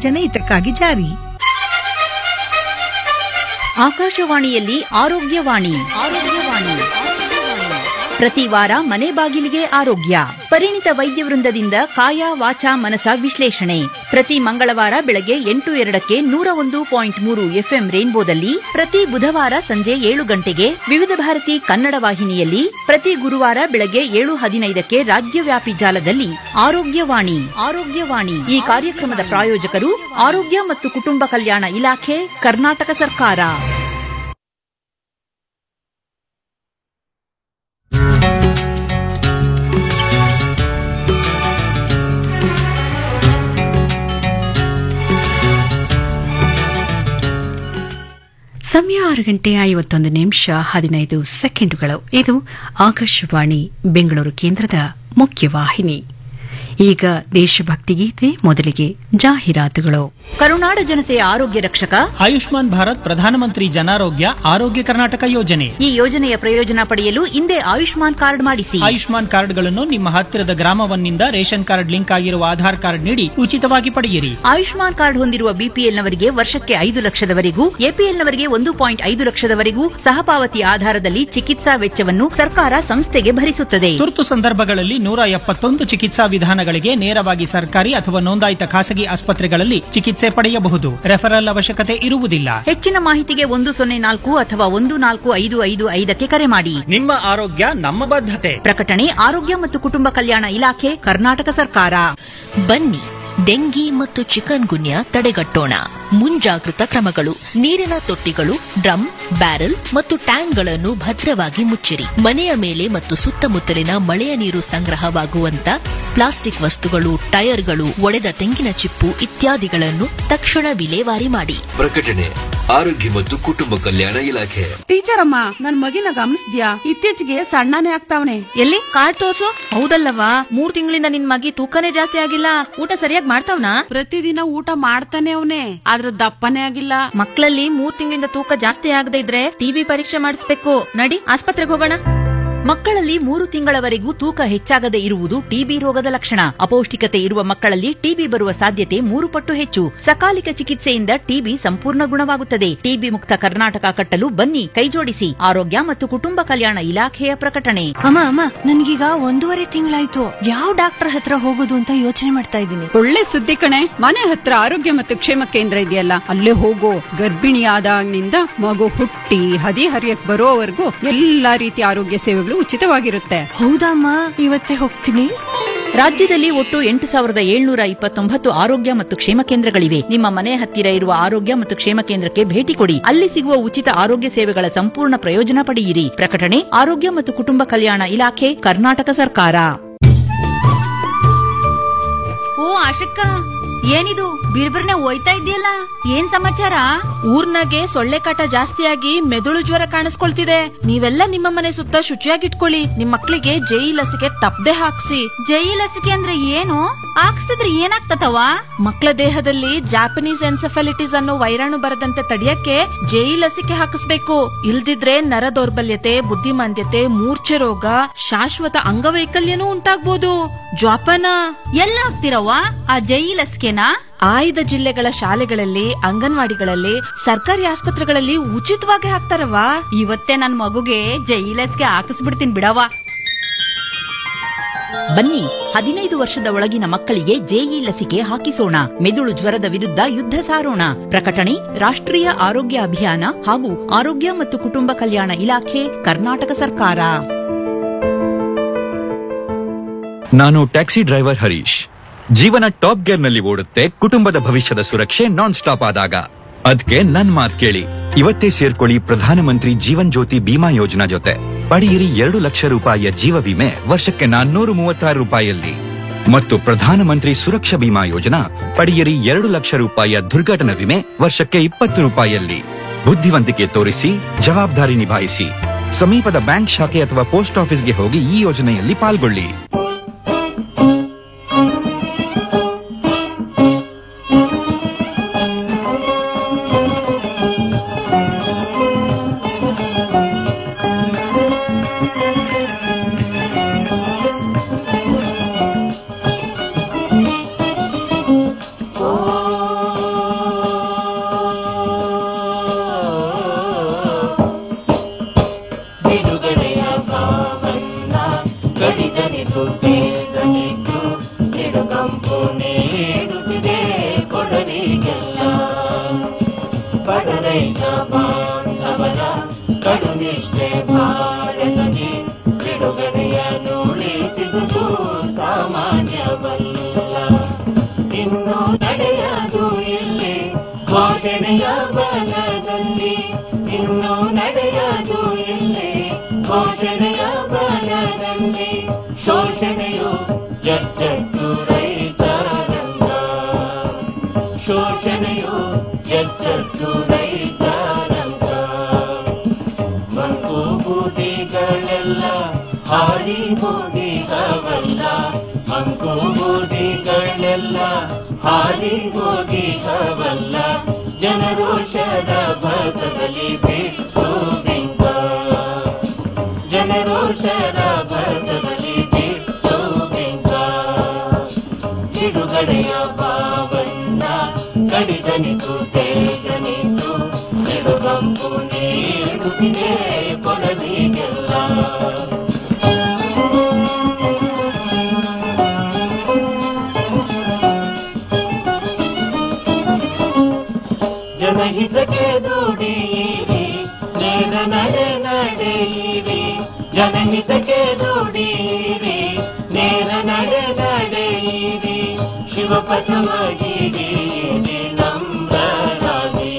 ಜನಹಿತಕ್ಕಾಗಿ ಜಾರಿ ಆಕಾಶವಾಣಿಯಲ್ಲಿ ಆರೋಗ್ಯವಾಣಿ ಆರೋಗ್ಯವಾಣಿ ಪ್ರತಿ ವಾರ ಮನೆ ಬಾಗಿಲಿಗೆ ಆರೋಗ್ಯ ಪರಿಣಿತ ವೈದ್ಯ ವೃಂದದಿಂದ ಕಾಯ ವಾಚ ಮನಸ ವಿಶ್ಲೇಷಣೆ ಪ್ರತಿ ಮಂಗಳವಾರ ಬೆಳಗ್ಗೆ ಎಂಟು ಎರಡಕ್ಕೆ ನೂರ ಒಂದು ಪಾಯಿಂಟ್ ಮೂರು ಎಫ್ಎಂ ರೇನ್ಬೋದಲ್ಲಿ ಪ್ರತಿ ಬುಧವಾರ ಸಂಜೆ ಏಳು ಗಂಟೆಗೆ ವಿವಿಧ ಭಾರತಿ ಕನ್ನಡ ವಾಹಿನಿಯಲ್ಲಿ ಪ್ರತಿ ಗುರುವಾರ ಬೆಳಗ್ಗೆ ಏಳು ಹದಿನೈದಕ್ಕೆ ರಾಜ್ಯವ್ಯಾಪಿ ಜಾಲದಲ್ಲಿ ಆರೋಗ್ಯವಾಣಿ ಆರೋಗ್ಯವಾಣಿ ಈ ಕಾರ್ಯಕ್ರಮದ ಪ್ರಾಯೋಜಕರು ಆರೋಗ್ಯ ಮತ್ತು ಕುಟುಂಬ ಕಲ್ಯಾಣ ಇಲಾಖೆ ಕರ್ನಾಟಕ ಸರ್ಕಾರ ಸಮಯ ಆರು ಗಂಟೆ ಐವತ್ತೊಂದು ನಿಮಿಷ ಹದಿನೈದು ಸೆಕೆಂಡುಗಳು ಇದು ಆಕಾಶವಾಣಿ ಬೆಂಗಳೂರು ಕೇಂದ್ರದ ಮುಖ್ಯವಾಹಿನಿ ಈಗ ದೇಶಭಕ್ತಿ ಗೀತೆ ಮೊದಲಿಗೆ ಜಾಹೀರಾತುಗಳು ಕರುನಾಡ ಜನತೆಯ ಆರೋಗ್ಯ ರಕ್ಷಕ ಆಯುಷ್ಮಾನ್ ಭಾರತ್ ಪ್ರಧಾನಮಂತ್ರಿ ಜನಾರೋಗ್ಯ ಆರೋಗ್ಯ ಕರ್ನಾಟಕ ಯೋಜನೆ ಈ ಯೋಜನೆಯ ಪ್ರಯೋಜನ ಪಡೆಯಲು ಹಿಂದೆ ಆಯುಷ್ಮಾನ್ ಕಾರ್ಡ್ ಮಾಡಿಸಿ ಆಯುಷ್ಮಾನ್ ಕಾರ್ಡ್ಗಳನ್ನು ನಿಮ್ಮ ಹತ್ತಿರದ ಗ್ರಾಮವನ್ನಿಂದ ರೇಷನ್ ಕಾರ್ಡ್ ಲಿಂಕ್ ಆಗಿರುವ ಆಧಾರ್ ಕಾರ್ಡ್ ನೀಡಿ ಉಚಿತವಾಗಿ ಪಡೆಯಿರಿ ಆಯುಷ್ಮಾನ್ ಕಾರ್ಡ್ ಹೊಂದಿರುವ ಬಿಪಿಎಲ್ನವರಿಗೆ ವರ್ಷಕ್ಕೆ ಐದು ಲಕ್ಷದವರೆಗೂ ಎಪಿಎಲ್ನವರಿಗೆ ಒಂದು ಪಾಯಿಂಟ್ ಐದು ಲಕ್ಷದವರೆಗೂ ಸಹಪಾವತಿ ಆಧಾರದಲ್ಲಿ ಚಿಕಿತ್ಸಾ ವೆಚ್ಚವನ್ನು ಸರ್ಕಾರ ಸಂಸ್ಥೆಗೆ ಭರಿಸುತ್ತದೆ ತುರ್ತು ಸಂದರ್ಭಗಳಲ್ಲಿ ನೂರ ಎಪ್ಪತ್ತೊಂದು ಚಿಕಿತ್ಸಾ ವಿಧಾನಗಳಿಗೆ ನೇರವಾಗಿ ಸರ್ಕಾರಿ ಅಥವಾ ನೋಂದಾಯಿತ ಖಾಸಗಿ ಆಸ್ಪತ್ರೆಗಳಲ್ಲಿ ಚಿಕಿತ್ಸೆ ಪಡೆಯಬಹುದು ರೆಫರಲ್ ಅವಶ್ಯಕತೆ ಇರುವುದಿಲ್ಲ ಹೆಚ್ಚಿನ ಮಾಹಿತಿಗೆ ಒಂದು ಸೊನ್ನೆ ನಾಲ್ಕು ಅಥವಾ ಒಂದು ನಾಲ್ಕು ಐದು ಐದು ಐದಕ್ಕೆ ಕರೆ ಮಾಡಿ ನಿಮ್ಮ ಆರೋಗ್ಯ ನಮ್ಮ ಬದ್ಧತೆ ಪ್ರಕಟಣೆ ಆರೋಗ್ಯ ಮತ್ತು ಕುಟುಂಬ ಕಲ್ಯಾಣ ಇಲಾಖೆ ಕರ್ನಾಟಕ ಸರ್ಕಾರ ಬನ್ನಿ ಡೆಂಗಿ ಮತ್ತು ಚಿಕನ್ ಗುನ್ಯಾ ತಡೆಗಟ್ಟೋಣ ಮುಂಜಾಗೃತ ಕ್ರಮಗಳು ನೀರಿನ ತೊಟ್ಟಿಗಳು ಡ್ರಮ್ ಬ್ಯಾರೆಲ್ ಮತ್ತು ಟ್ಯಾಂಕ್ಗಳನ್ನು ಭದ್ರವಾಗಿ ಮುಚ್ಚಿರಿ ಮನೆಯ ಮೇಲೆ ಮತ್ತು ಸುತ್ತಮುತ್ತಲಿನ ಮಳೆಯ ನೀರು ಸಂಗ್ರಹವಾಗುವಂತ ಪ್ಲಾಸ್ಟಿಕ್ ವಸ್ತುಗಳು ಟೈರ್ಗಳು ಒಡೆದ ತೆಂಗಿನ ಚಿಪ್ಪು ಇತ್ಯಾದಿಗಳನ್ನು ತಕ್ಷಣ ವಿಲೇವಾರಿ ಮಾಡಿ ಪ್ರಕಟಣೆ ಆರೋಗ್ಯ ಮತ್ತು ಕುಟುಂಬ ಕಲ್ಯಾಣ ಇಲಾಖೆ ಟೀಚರ್ ಅಮ್ಮ ನನ್ ಮಗಿನ ಗಮನಿಸ್ದ್ಯಾ ಇತ್ತೀಚೆಗೆ ಸಣ್ಣನೇ ಆಗ್ತಾವನೆ ಎಲ್ಲಿ ಕಾರ್ಡ್ ತೋರ್ಸು ಹೌದಲ್ಲವಾ ಮೂರ್ ತಿಂಗಳಿಂದ ನಿನ್ ಮಗಿ ತೂಕನೇ ಜಾಸ್ತಿ ಆಗಿಲ್ಲ ಊಟ ಸರಿಯಾಗಿ ಮಾಡ್ತಾವ್ನಾ ಪ್ರತಿದಿನ ಊಟ ಮಾಡ್ತಾನೆ ಅವನೇ ಆದ್ರ ದಪ್ಪನೇ ಆಗಿಲ್ಲ ಮಕ್ಕಳಲ್ಲಿ ಮೂರ್ ತಿಂಗಳಿಂದ ತೂಕ ಜಾಸ್ತಿ ಆಗದೆ ಇದ್ರೆ ಟಿಬಿ ಪರೀಕ್ಷೆ ಮಾಡಿಸ್ಬೇಕು ನಡಿ ಆಸ್ಪತ್ರೆಗೆ ಹೋಗೋಣ ಮಕ್ಕಳಲ್ಲಿ ಮೂರು ತಿಂಗಳವರೆಗೂ ತೂಕ ಹೆಚ್ಚಾಗದೆ ಇರುವುದು ಟಿಬಿ ರೋಗದ ಲಕ್ಷಣ ಅಪೌಷ್ಟಿಕತೆ ಇರುವ ಮಕ್ಕಳಲ್ಲಿ ಟಿಬಿ ಬರುವ ಸಾಧ್ಯತೆ ಮೂರು ಪಟ್ಟು ಹೆಚ್ಚು ಸಕಾಲಿಕ ಚಿಕಿತ್ಸೆಯಿಂದ ಟಿಬಿ ಸಂಪೂರ್ಣ ಗುಣವಾಗುತ್ತದೆ ಟಿಬಿ ಮುಕ್ತ ಕರ್ನಾಟಕ ಕಟ್ಟಲು ಬನ್ನಿ ಕೈಜೋಡಿಸಿ ಆರೋಗ್ಯ ಮತ್ತು ಕುಟುಂಬ ಕಲ್ಯಾಣ ಇಲಾಖೆಯ ಪ್ರಕಟಣೆ ಅಮ್ಮ ಅಮ್ಮ ನನ್ಗೀಗ ಒಂದೂವರೆ ತಿಂಗಳಾಯ್ತು ಯಾವ ಡಾಕ್ಟರ್ ಹತ್ರ ಹೋಗೋದು ಅಂತ ಯೋಚನೆ ಮಾಡ್ತಾ ಇದ್ದೀನಿ ಒಳ್ಳೆ ಸುದ್ದಿ ಕಣೆ ಮನೆ ಹತ್ರ ಆರೋಗ್ಯ ಮತ್ತು ಕ್ಷೇಮ ಕೇಂದ್ರ ಇದೆಯಲ್ಲ ಅಲ್ಲೇ ಹೋಗೋ ಗರ್ಭಿಣಿಯಾದಾಗಿನಿಂದ ಮಗು ಹುಟ್ಟಿ ಹದಿ ಹರಿಯಕ್ ಬರೋವರೆಗೂ ಎಲ್ಲಾ ರೀತಿಯ ಆರೋಗ್ಯ ಸೇವೆಗಳು ಉಚಿತವಾಗಿರುತ್ತೆ ಹೌದಮ್ಮ ಇವತ್ತೇ ಹೋಗ್ತೀನಿ ರಾಜ್ಯದಲ್ಲಿ ಒಟ್ಟು ಎಂಟು ಸಾವಿರದ ಏಳ್ನೂರ ಇಪ್ಪತ್ತೊಂಬತ್ತು ಆರೋಗ್ಯ ಮತ್ತು ಕ್ಷೇಮ ಕೇಂದ್ರಗಳಿವೆ ನಿಮ್ಮ ಮನೆ ಹತ್ತಿರ ಇರುವ ಆರೋಗ್ಯ ಮತ್ತು ಕ್ಷೇಮ ಕೇಂದ್ರಕ್ಕೆ ಭೇಟಿ ಕೊಡಿ ಅಲ್ಲಿ ಸಿಗುವ ಉಚಿತ ಆರೋಗ್ಯ ಸೇವೆಗಳ ಸಂಪೂರ್ಣ ಪ್ರಯೋಜನ ಪಡೆಯಿರಿ ಪ್ರಕಟಣೆ ಆರೋಗ್ಯ ಮತ್ತು ಕುಟುಂಬ ಕಲ್ಯಾಣ ಇಲಾಖೆ ಕರ್ನಾಟಕ ಸರ್ಕಾರ ಓ ಆಶಕ್ಕ ಏನಿದು ಬಿರ್ಬಿರ್ನೆ ಹೋಯ್ತಾ ಇದೆಯಲ್ಲ ಏನ್ ಸಮಾಚಾರ ಊರ್ನಾಗೆ ಸೊಳ್ಳೆ ಕಾಟ ಜಾಸ್ತಿಯಾಗಿ ಮೆದುಳು ಜ್ವರ ಕಾಣಿಸ್ಕೊಳ್ತಿದೆ ನೀವೆಲ್ಲ ನಿಮ್ಮ ಮನೆ ಸುತ್ತ ಶುಚಿಯಾಗಿಟ್ಕೊಳ್ಳಿ ನಿಮ್ ಮಕ್ಳಿಗೆ ಜೈ ಲಸಿಕೆ ತಪ್ಪದೆ ಹಾಕ್ಸಿ ಜೈ ಲಸಿಕೆ ಅಂದ್ರೆ ಏನು ಹಾಕ್ಸ್ತಿದ್ರೆ ಏನಾಗ್ತತವ ಮಕ್ಕಳ ದೇಹದಲ್ಲಿ ಜಾಪನೀಸ್ ಎನ್ಸೆಫಾಲಿಟಿಸ್ ಅನ್ನೋ ವೈರಾಣು ಬರದಂತೆ ತಡೆಯಕ್ಕೆ ಜೈ ಲಸಿಕೆ ಹಾಕಿಸ್ಬೇಕು ಇಲ್ದಿದ್ರೆ ನರ ದೌರ್ಬಲ್ಯತೆ ಬುದ್ಧಿಮಾಂದ್ಯತೆ ಮೂರ್ಛೆ ರೋಗ ಶಾಶ್ವತ ಅಂಗವೈಕಲ್ಯನೂ ಉಂಟಾಗ್ಬೋದು ಜ್ವಾಪನ ಎಲ್ಲ ಹಾಕ್ತಿರವ್ವ ಆ ಜೈ ಲಸಿಕೆನಾ ಆಯ್ದ ಜಿಲ್ಲೆಗಳ ಶಾಲೆಗಳಲ್ಲಿ ಅಂಗನವಾಡಿಗಳಲ್ಲಿ ಸರ್ಕಾರಿ ಆಸ್ಪತ್ರೆಗಳಲ್ಲಿ ಉಚಿತವಾಗಿ ಹಾಕ್ತಾರವ್ವ ಇವತ್ತೇ ನನ್ ಮಗುಗೆ ಜೈ ಲಸಿಕೆ ಹಾಕಿಸ್ಬಿಡ್ತೀನಿ ಬಿಡವ್ವ ಬನ್ನಿ ಹದಿನೈದು ವರ್ಷದ ಒಳಗಿನ ಮಕ್ಕಳಿಗೆ ಜೆಇ ಲಸಿಕೆ ಹಾಕಿಸೋಣ ಮೆದುಳು ಜ್ವರದ ವಿರುದ್ಧ ಯುದ್ಧ ಸಾರೋಣ ಪ್ರಕಟಣೆ ರಾಷ್ಟ್ರೀಯ ಆರೋಗ್ಯ ಅಭಿಯಾನ ಹಾಗೂ ಆರೋಗ್ಯ ಮತ್ತು ಕುಟುಂಬ ಕಲ್ಯಾಣ ಇಲಾಖೆ ಕರ್ನಾಟಕ ಸರ್ಕಾರ ನಾನು ಟ್ಯಾಕ್ಸಿ ಡ್ರೈವರ್ ಹರೀಶ್ ಜೀವನ ಟಾಪ್ ಗೇರ್ ನಲ್ಲಿ ಓಡುತ್ತೆ ಕುಟುಂಬದ ಭವಿಷ್ಯದ ಸುರಕ್ಷೆ ನಾನ್ ಸ್ಟಾಪ್ ಆದಾಗ ಅದ್ಕೆ ನನ್ ಮಾತ್ ಕೇಳಿ ಇವತ್ತೇ ಸೇರ್ಕೊಳ್ಳಿ ಪ್ರಧಾನಮಂತ್ರಿ ಜೀವನ್ ಜ್ಯೋತಿ ಬಿಮಾ ಯೋಜನಾ ಜೊತೆ ಪಡೆಯಿರಿ ಎರಡು ಲಕ್ಷ ರೂಪಾಯಿಯ ಜೀವ ವಿಮೆ ವರ್ಷಕ್ಕೆ ನಾನ್ನೂರು ಮೂವತ್ತಾರು ರೂಪಾಯಿಯಲ್ಲಿ ಮತ್ತು ಪ್ರಧಾನಮಂತ್ರಿ ಸುರಕ್ಷಾ ಬಿಮಾ ಯೋಜನಾ ಪಡೆಯಿರಿ ಎರಡು ಲಕ್ಷ ರೂಪಾಯಿಯ ದುರ್ಘಟನಾ ವಿಮೆ ವರ್ಷಕ್ಕೆ ಇಪ್ಪತ್ತು ರೂಪಾಯಿಯಲ್ಲಿ ಬುದ್ಧಿವಂತಿಕೆ ತೋರಿಸಿ ಜವಾಬ್ದಾರಿ ನಿಭಾಯಿಸಿ ಸಮೀಪದ ಬ್ಯಾಂಕ್ ಶಾಖೆ ಅಥವಾ ಪೋಸ್ಟ್ ಆಫೀಸ್ಗೆ ಹೋಗಿ ಈ ಯೋಜನೆಯಲ್ಲಿ ಪಾಲ್ಗೊಳ್ಳಿ ರೈತ ಬಾಂಧವರ ಕಡುನಿಷ್ಠೆ ಭಾರತದಿ ಬಿಡುಗಡೆಯನ್ನು ಉಳಿಸಿದುದು ಸಾಮಾನ್ಯವಲ್ಲ ಇನ್ನು ನಡೆಯದು ಇಲ್ಲಿ ಘೋಷಣೆಯ ಬಲದಲ್ಲಿ ಇನ್ನು ನಡೆಯದು ಇಲ್ಲಿ ಘೋಷಣೆಯ ಬಲದಲ್ಲಿ ಶೋಷಣೆಯು ಎಚ್ಚೆತ್ತು ರೈತರಂಗ ಶೋಷಣೆಯು ಎಚ್ಚೆತ್ತು ರೈತರಂಗ ಮಂಕು ಬೂದಿಗಳೆಲ್ಲ ಹಾರಿ ಹೋಗಿದವಲ್ಲ ಮಂಕು ಬೂದಿಗಳೆಲ್ಲ ಹಾರಿ ಹೋಗಿದವಲ್ಲ ಜನರೋಷದ ಭರತದಲ್ಲಿ ಬಿಟ್ಟು ಬಿಂಕ ಜನರೋಷದ ಭರತದಲ್ಲಿ ಬಿಟ್ಟು ಬಿಂಕ ಬಿಡುಗಡೆಯ ಭಾವನ್ನ ಕಡಿದನಿತು ತೇಜನಿತು ಬಿಡುಗಂಪು ನೀಡುತ್ತಿದೆ ಕೊಡಲಿಗೆಲ್ಲ ಜನಹಿತಕ್ಕೆ ದುಡಿಯಿರಿ ನೇರ ನಡೆ ನಡೆಯಿರಿ ಜನಹಿತಕ್ಕೆ ದುಡಿಯಿರಿ ನೇರ ನಡೆ ನಡೆಯಿರಿ ಶಿವಪಥವಾಗಿರಿ ನಮ್ರರಾಗಿ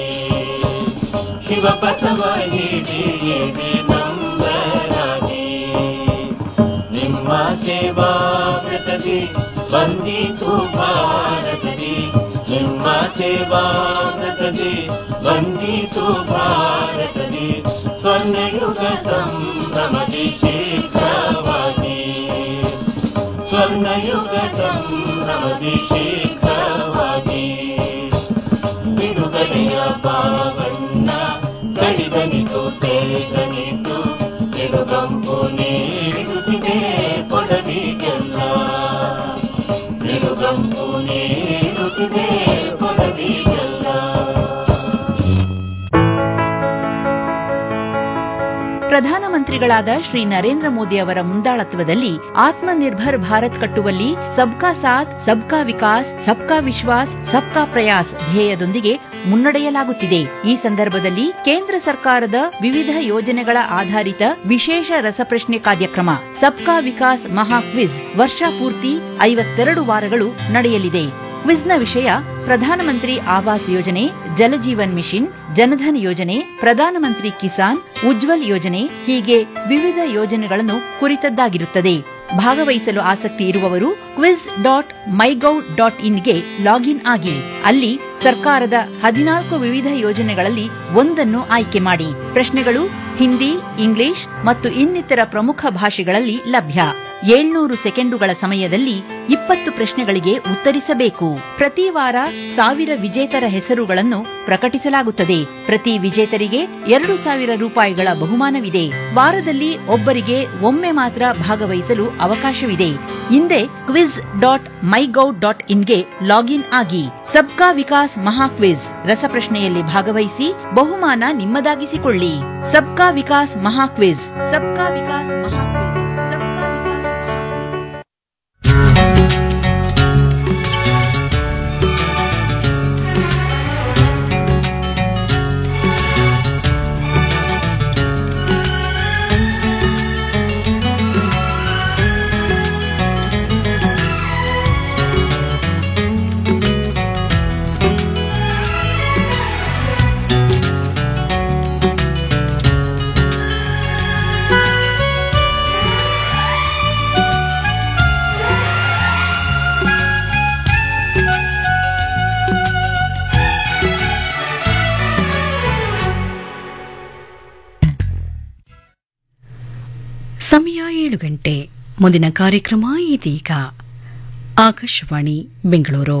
ಶಿವಪಥವಾಗಿರಿ ನಮ್ರರಾಗಿ ನಿಮ್ಮ ಸೇವಾ ವ್ರತದಿ ಬಂದಿತು ಭಾರತದಿ ನಿಮ್ಮ ಸೇವಾ ವ್ರತದಿ ಬಂದಿತು ಭಾರತದಿ ಸ್ವರ್ಣಯುಗ ಸಂಭ್ರಮದಿ ಶೀಘ್ರವಾಗಿ ಸ್ವರ್ಣಯುಗ ಸಂಭ್ರಮದಿ ಶೀಘ್ರವಾಗಿ ಬಿಡುಗಡೆಯ ಪಾವನ್ನ ಕಡಿದನಿತು ತೇಗನಿತು ಬಿಡುಗಂಪು ನೀಡುತ್ತಿದೆ ಕೊಡಲಿಗೆಲ್ಲ ಬಿಡುಗಂಪು ನೀಡುತ್ತಿದೆ ಕೊಡಲಿಗೆಲ್ಲ ಪ್ರಧಾನಮಂತ್ರಿಗಳಾದ ಶ್ರೀ ನರೇಂದ್ರ ಮೋದಿ ಅವರ ಮುಂದಾಳತ್ವದಲ್ಲಿ ಆತ್ಮನಿರ್ಭರ್ ಭಾರತ್ ಕಟ್ಟುವಲ್ಲಿ ಸಬ್ಕಾ ಸಾಥ್ ಸಬ್ಕಾ ವಿಕಾಸ್ ಸಬ್ಕಾ ವಿಶ್ವಾಸ್ ಸಬ್ಕಾ ಪ್ರಯಾಸ್ ಧ್ಯೇಯದೊಂದಿಗೆ ಮುನ್ನಡೆಯಲಾಗುತ್ತಿದೆ ಈ ಸಂದರ್ಭದಲ್ಲಿ ಕೇಂದ್ರ ಸರ್ಕಾರದ ವಿವಿಧ ಯೋಜನೆಗಳ ಆಧಾರಿತ ವಿಶೇಷ ರಸಪ್ರಶ್ನೆ ಕಾರ್ಯಕ್ರಮ ಸಬ್ಕಾ ವಿಕಾಸ್ ಮಹಾ ಕ್ವಿಜ್ ವರ್ಷ ಪೂರ್ತಿ ಐವತ್ತೆರಡು ವಾರಗಳು ನಡೆಯಲಿದೆ ಕ್ವಿಜ್ನ ವಿಷಯ ಪ್ರಧಾನಮಂತ್ರಿ ಆವಾಸ್ ಯೋಜನೆ ಜಲಜೀವನ್ ಮಿಷನ್ ಜನಧನ್ ಯೋಜನೆ ಪ್ರಧಾನಮಂತ್ರಿ ಕಿಸಾನ್ ಉಜ್ವಲ್ ಯೋಜನೆ ಹೀಗೆ ವಿವಿಧ ಯೋಜನೆಗಳನ್ನು ಕುರಿತದ್ದಾಗಿರುತ್ತದೆ ಭಾಗವಹಿಸಲು ಆಸಕ್ತಿ ಇರುವವರು ಕ್ವಿಜ್ ಡಾಟ್ ಮೈಗೌ ಡಾಟ್ ಇನ್ಗೆ ಲಾಗಿನ್ ಆಗಿ ಅಲ್ಲಿ ಸರ್ಕಾರದ ಹದಿನಾಲ್ಕು ವಿವಿಧ ಯೋಜನೆಗಳಲ್ಲಿ ಒಂದನ್ನು ಆಯ್ಕೆ ಮಾಡಿ ಪ್ರಶ್ನೆಗಳು ಹಿಂದಿ ಇಂಗ್ಲಿಷ್ ಮತ್ತು ಇನ್ನಿತರ ಪ್ರಮುಖ ಭಾಷೆಗಳಲ್ಲಿ ಲಭ್ಯ ಏಳ್ನೂರು ಸೆಕೆಂಡುಗಳ ಸಮಯದಲ್ಲಿ ಇಪ್ಪತ್ತು ಪ್ರಶ್ನೆಗಳಿಗೆ ಉತ್ತರಿಸಬೇಕು ಪ್ರತಿ ವಾರ ಸಾವಿರ ವಿಜೇತರ ಹೆಸರುಗಳನ್ನು ಪ್ರಕಟಿಸಲಾಗುತ್ತದೆ ಪ್ರತಿ ವಿಜೇತರಿಗೆ ಎರಡು ಸಾವಿರ ರೂಪಾಯಿಗಳ ಬಹುಮಾನವಿದೆ ವಾರದಲ್ಲಿ ಒಬ್ಬರಿಗೆ ಒಮ್ಮೆ ಮಾತ್ರ ಭಾಗವಹಿಸಲು ಅವಕಾಶವಿದೆ ಹಿಂದೆ ಕ್ವಿಜ್ ಡಾಟ್ ಮೈಗೌ ಡಾಟ್ ಇನ್ಗೆ ಲಾಗಿನ್ ಆಗಿ ಸಬ್ಕಾ ವಿಕಾಸ್ ಮಹಾ ಕ್ವಿಜ್ ರಸಪ್ರಶ್ನೆಯಲ್ಲಿ ಭಾಗವಹಿಸಿ ಬಹುಮಾನ ನಿಮ್ಮದಾಗಿಸಿಕೊಳ್ಳಿ ಸಬ್ಕಾ ವಿಕಾಸ್ ಮಹಾ ಕ್ವಿಜ್ ಸಬ್ಕಾ ವಿಕಾಸ್ ಮಹಾ ಕ್ವಿಜ್ ಸಬ್ಕಾ ವಿಕಾಸ್ ಸಮಯ ಏಳು ಗಂಟೆ ಮುಂದಿನ ಕಾರ್ಯಕ್ರಮ ಇದೀಗ ಆಕಾಶವಾಣಿ ಬೆಂಗಳೂರು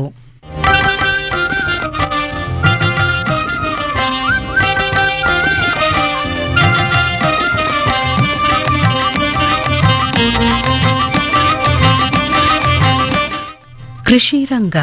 ಕೃಷಿ ರಂಗ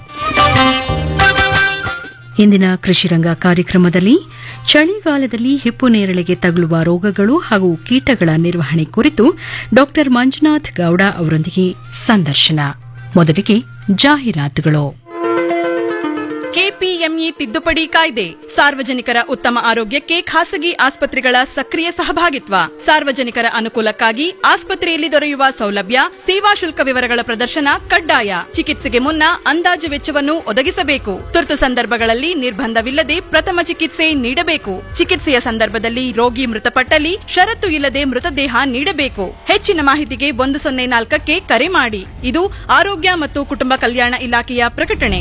ಇಂದಿನ ಕೃಷಿ ರಂಗ ಕಾರ್ಯಕ್ರಮದಲ್ಲಿ ಚಳಿಗಾಲದಲ್ಲಿ ಹಿಪ್ಪು ನೇರಳೆಗೆ ತಗುಲುವ ರೋಗಗಳು ಹಾಗೂ ಕೀಟಗಳ ನಿರ್ವಹಣೆ ಕುರಿತು ಡಾಕ್ಟರ್ ಮಂಜುನಾಥ್ ಗೌಡ ಅವರೊಂದಿಗೆ ಸಂದರ್ಶನ ಮೊದಲಿಗೆ ಜಾಹೀರಾತುಗಳು ಕೆಪಿಎಂ ಪಿಎಂಇ ತಿದ್ದುಪಡಿ ಕಾಯ್ದೆ ಸಾರ್ವಜನಿಕರ ಉತ್ತಮ ಆರೋಗ್ಯಕ್ಕೆ ಖಾಸಗಿ ಆಸ್ಪತ್ರೆಗಳ ಸಕ್ರಿಯ ಸಹಭಾಗಿತ್ವ ಸಾರ್ವಜನಿಕರ ಅನುಕೂಲಕ್ಕಾಗಿ ಆಸ್ಪತ್ರೆಯಲ್ಲಿ ದೊರೆಯುವ ಸೌಲಭ್ಯ ಸೇವಾ ಶುಲ್ಕ ವಿವರಗಳ ಪ್ರದರ್ಶನ ಕಡ್ಡಾಯ ಚಿಕಿತ್ಸೆಗೆ ಮುನ್ನ ಅಂದಾಜು ವೆಚ್ಚವನ್ನು ಒದಗಿಸಬೇಕು ತುರ್ತು ಸಂದರ್ಭಗಳಲ್ಲಿ ನಿರ್ಬಂಧವಿಲ್ಲದೆ ಪ್ರಥಮ ಚಿಕಿತ್ಸೆ ನೀಡಬೇಕು ಚಿಕಿತ್ಸೆಯ ಸಂದರ್ಭದಲ್ಲಿ ರೋಗಿ ಮೃತಪಟ್ಟಲ್ಲಿ ಷರತ್ತು ಇಲ್ಲದೆ ಮೃತದೇಹ ನೀಡಬೇಕು ಹೆಚ್ಚಿನ ಮಾಹಿತಿಗೆ ಒಂದು ಸೊನ್ನೆ ನಾಲ್ಕಕ್ಕೆ ಕರೆ ಮಾಡಿ ಇದು ಆರೋಗ್ಯ ಮತ್ತು ಕುಟುಂಬ ಕಲ್ಯಾಣ ಇಲಾಖೆಯ ಪ್ರಕಟಣೆ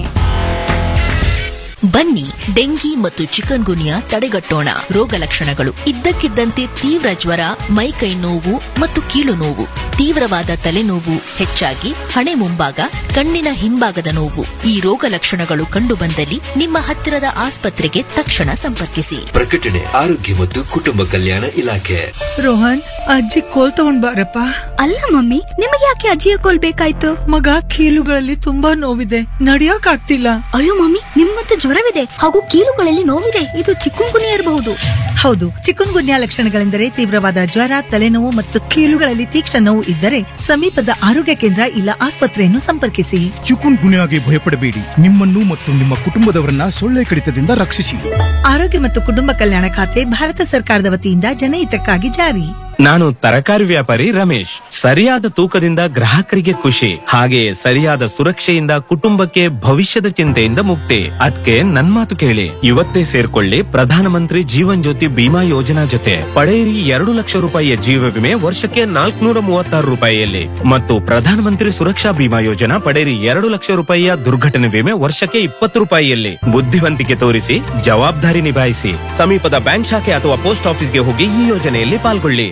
ಬನ್ನಿ ಡೆಂಗಿ ಮತ್ತು ಚಿಕನ್ ಗುನಿಯಾ ತಡೆಗಟ್ಟೋಣ ರೋಗ ಲಕ್ಷಣಗಳು ಇದ್ದಕ್ಕಿದ್ದಂತೆ ತೀವ್ರ ಜ್ವರ ಮೈಕೈ ನೋವು ಮತ್ತು ಕೀಲು ನೋವು ತೀವ್ರವಾದ ತಲೆನೋವು ಹೆಚ್ಚಾಗಿ ಹಣೆ ಮುಂಭಾಗ ಕಣ್ಣಿನ ಹಿಂಭಾಗದ ನೋವು ಈ ರೋಗ ಲಕ್ಷಣಗಳು ಕಂಡುಬಂದಲ್ಲಿ ನಿಮ್ಮ ಹತ್ತಿರದ ಆಸ್ಪತ್ರೆಗೆ ತಕ್ಷಣ ಸಂಪರ್ಕಿಸಿ ಪ್ರಕಟಣೆ ಆರೋಗ್ಯ ಮತ್ತು ಕುಟುಂಬ ಕಲ್ಯಾಣ ಇಲಾಖೆ ರೋಹನ್ ಅಜ್ಜಿ ಕೋಲ್ ತಗೊಂಡ್ ಬಾರಪ್ಪ ಅಲ್ಲ ಮಮ್ಮಿ ನಿಮಗೆ ಯಾಕೆ ಅಜ್ಜಿಯ ಕೋಲ್ ಬೇಕಾಯ್ತು ಮಗ ಕೀಲುಗಳಲ್ಲಿ ತುಂಬಾ ನೋವಿದೆ ನಡಿಯಕ್ ಆಗ್ತಿಲ್ಲ ಅಯ್ಯೋ ಮಮ್ಮಿ ನಿಮ್ಗಂತೂ ಜ್ವರವಿದೆ ಹಾಗೂ ಕೀಲುಗಳಲ್ಲಿ ನೋವಿದೆ ಇದು ಚಿಕ್ಕುಂಗುನಿ ಇರಬಹುದು ಹೌದು ಚಿಕನ್ ಗುನ್ಯಾ ಲಕ್ಷಣಗಳೆಂದರೆ ತೀವ್ರವಾದ ಜ್ವರ ತಲೆನೋವು ಮತ್ತು ಕೀಲುಗಳಲ್ಲಿ ತೀಕ್ಷ್ಣ ನೋವು ಇದ್ದರೆ ಸಮೀಪದ ಆರೋಗ್ಯ ಕೇಂದ್ರ ಇಲ್ಲ ಆಸ್ಪತ್ರೆಯನ್ನು ಸಂಪರ್ಕಿಸಿ ಚಿಕುನ್ ಗುನ್ಯಾಗೆ ಭಯಪಡಬೇಡಿ ನಿಮ್ಮನ್ನು ಮತ್ತು ನಿಮ್ಮ ಕುಟುಂಬದವರನ್ನ ಸೊಳ್ಳೆ ಕಡಿತದಿಂದ ರಕ್ಷಿಸಿ ಆರೋಗ್ಯ ಮತ್ತು ಕುಟುಂಬ ಕಲ್ಯಾಣ ಖಾತೆ ಭಾರತ ಸರ್ಕಾರದ ವತಿಯಿಂದ ಜನಹಿತಕ್ಕಾಗಿ ಜಾರಿ ನಾನು ತರಕಾರಿ ವ್ಯಾಪಾರಿ ರಮೇಶ್ ಸರಿಯಾದ ತೂಕದಿಂದ ಗ್ರಾಹಕರಿಗೆ ಖುಷಿ ಹಾಗೆಯೇ ಸರಿಯಾದ ಸುರಕ್ಷೆಯಿಂದ ಕುಟುಂಬಕ್ಕೆ ಭವಿಷ್ಯದ ಚಿಂತೆಯಿಂದ ಮುಕ್ತಿ ಅದಕ್ಕೆ ನನ್ ಮಾತು ಕೇಳಿ ಇವತ್ತೇ ಸೇರ್ಕೊಳ್ಳಿ ಪ್ರಧಾನಮಂತ್ರಿ ಜೀವನ್ ಜ್ಯೋತಿ ಬಿಮಾ ಯೋಜನಾ ಜೊತೆ ಪಡೆಯಿರಿ ಎರಡು ಲಕ್ಷ ರೂಪಾಯಿಯ ಜೀವ ವಿಮೆ ವರ್ಷಕ್ಕೆ ನಾಲ್ಕುನೂರ ಮೂವತ್ತಾರು ರೂಪಾಯಿಯಲ್ಲಿ ಮತ್ತು ಪ್ರಧಾನಮಂತ್ರಿ ಸುರಕ್ಷಾ ಬಿಮಾ ಯೋಜನಾ ಪಡೆಯಿರಿ ಎರಡು ಲಕ್ಷ ರೂಪಾಯಿಯ ದುರ್ಘಟನೆ ವಿಮೆ ವರ್ಷಕ್ಕೆ ಇಪ್ಪತ್ತು ರೂಪಾಯಿಯಲ್ಲಿ ಬುದ್ಧಿವಂತಿಕೆ ತೋರಿಸಿ ಜವಾಬ್ದಾರಿ ನಿಭಾಯಿಸಿ ಸಮೀಪದ ಬ್ಯಾಂಕ್ ಶಾಖೆ ಅಥವಾ ಪೋಸ್ಟ್ ಆಫೀಸ್ಗೆ ಹೋಗಿ ಈ ಯೋಜನೆಯಲ್ಲಿ ಪಾಲ್ಗೊಳ್ಳಿ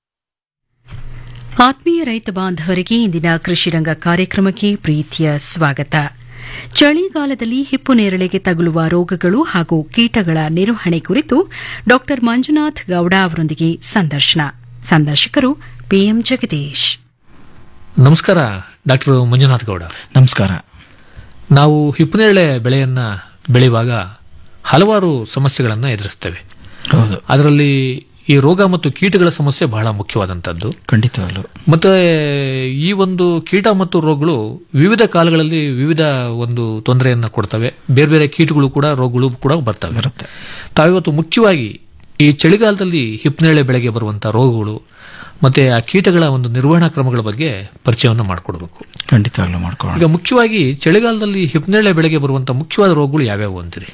ಆತ್ಮೀಯ ರೈತ ಬಾಂಧವರಿಗೆ ಇಂದಿನ ಕೃಷಿರಂಗ ಕಾರ್ಯಕ್ರಮಕ್ಕೆ ಪ್ರೀತಿಯ ಸ್ವಾಗತ ಚಳಿಗಾಲದಲ್ಲಿ ಹಿಪ್ಪು ನೇರಳೆಗೆ ತಗುಲುವ ರೋಗಗಳು ಹಾಗೂ ಕೀಟಗಳ ನಿರ್ವಹಣೆ ಕುರಿತು ಡಾ ಮಂಜುನಾಥ್ ಗೌಡ ಅವರೊಂದಿಗೆ ಸಂದರ್ಶನ ಸಂದರ್ಶಕರು ಪಿಎಂ ಜಗದೀಶ್ ನಮಸ್ಕಾರ ಡಾಕ್ಟರ್ ಮಂಜುನಾಥ್ ಗೌಡ ನಮಸ್ಕಾರ ನಾವು ಹಿಪ್ಪನೇರಳೆ ಬೆಳೆಯನ್ನ ಬೆಳೆಯುವಾಗ ಹಲವಾರು ಸಮಸ್ಯೆಗಳನ್ನು ಎದುರಿಸ್ತೇವೆ ಹೌದು ಅದರಲ್ಲಿ ಈ ರೋಗ ಮತ್ತು ಕೀಟಗಳ ಸಮಸ್ಯೆ ಬಹಳ ಮುಖ್ಯವಾದಂತದ್ದು ಖಂಡಿತವಾಗ್ಲು ಮತ್ತೆ ಈ ಒಂದು ಕೀಟ ಮತ್ತು ರೋಗಗಳು ವಿವಿಧ ಕಾಲಗಳಲ್ಲಿ ವಿವಿಧ ಒಂದು ತೊಂದರೆಯನ್ನ ಕೊಡ್ತವೆ ಬೇರೆ ಬೇರೆ ಕೀಟಗಳು ಕೂಡ ರೋಗಗಳು ಕೂಡ ಬರ್ತವೆ ತಾವಿವತ್ತು ಮುಖ್ಯವಾಗಿ ಈ ಚಳಿಗಾಲದಲ್ಲಿ ಹಿಪ್ನೇಳೆ ಬೆಳೆಗೆ ಬರುವಂತಹ ರೋಗಗಳು ಮತ್ತೆ ಆ ಕೀಟಗಳ ಒಂದು ನಿರ್ವಹಣಾ ಕ್ರಮಗಳ ಬಗ್ಗೆ ಪರಿಚಯವನ್ನು ಮಾಡಿಕೊಡ್ಬೇಕು ಖಂಡಿತವಾಗ್ಲು ಮಾಡ್ಕೊಳ್ಳೋಣ ಈಗ ಮುಖ್ಯವಾಗಿ ಚಳಿಗಾಲದಲ್ಲಿ ಹಿಪ್ನೇಳೆ ಬೆಳೆಗೆ ಬರುವಂತಹ ಮುಖ್ಯವಾದ ರೋಗಗಳು ಯಾವ್ಯಾವು ಅಂತೀರಿ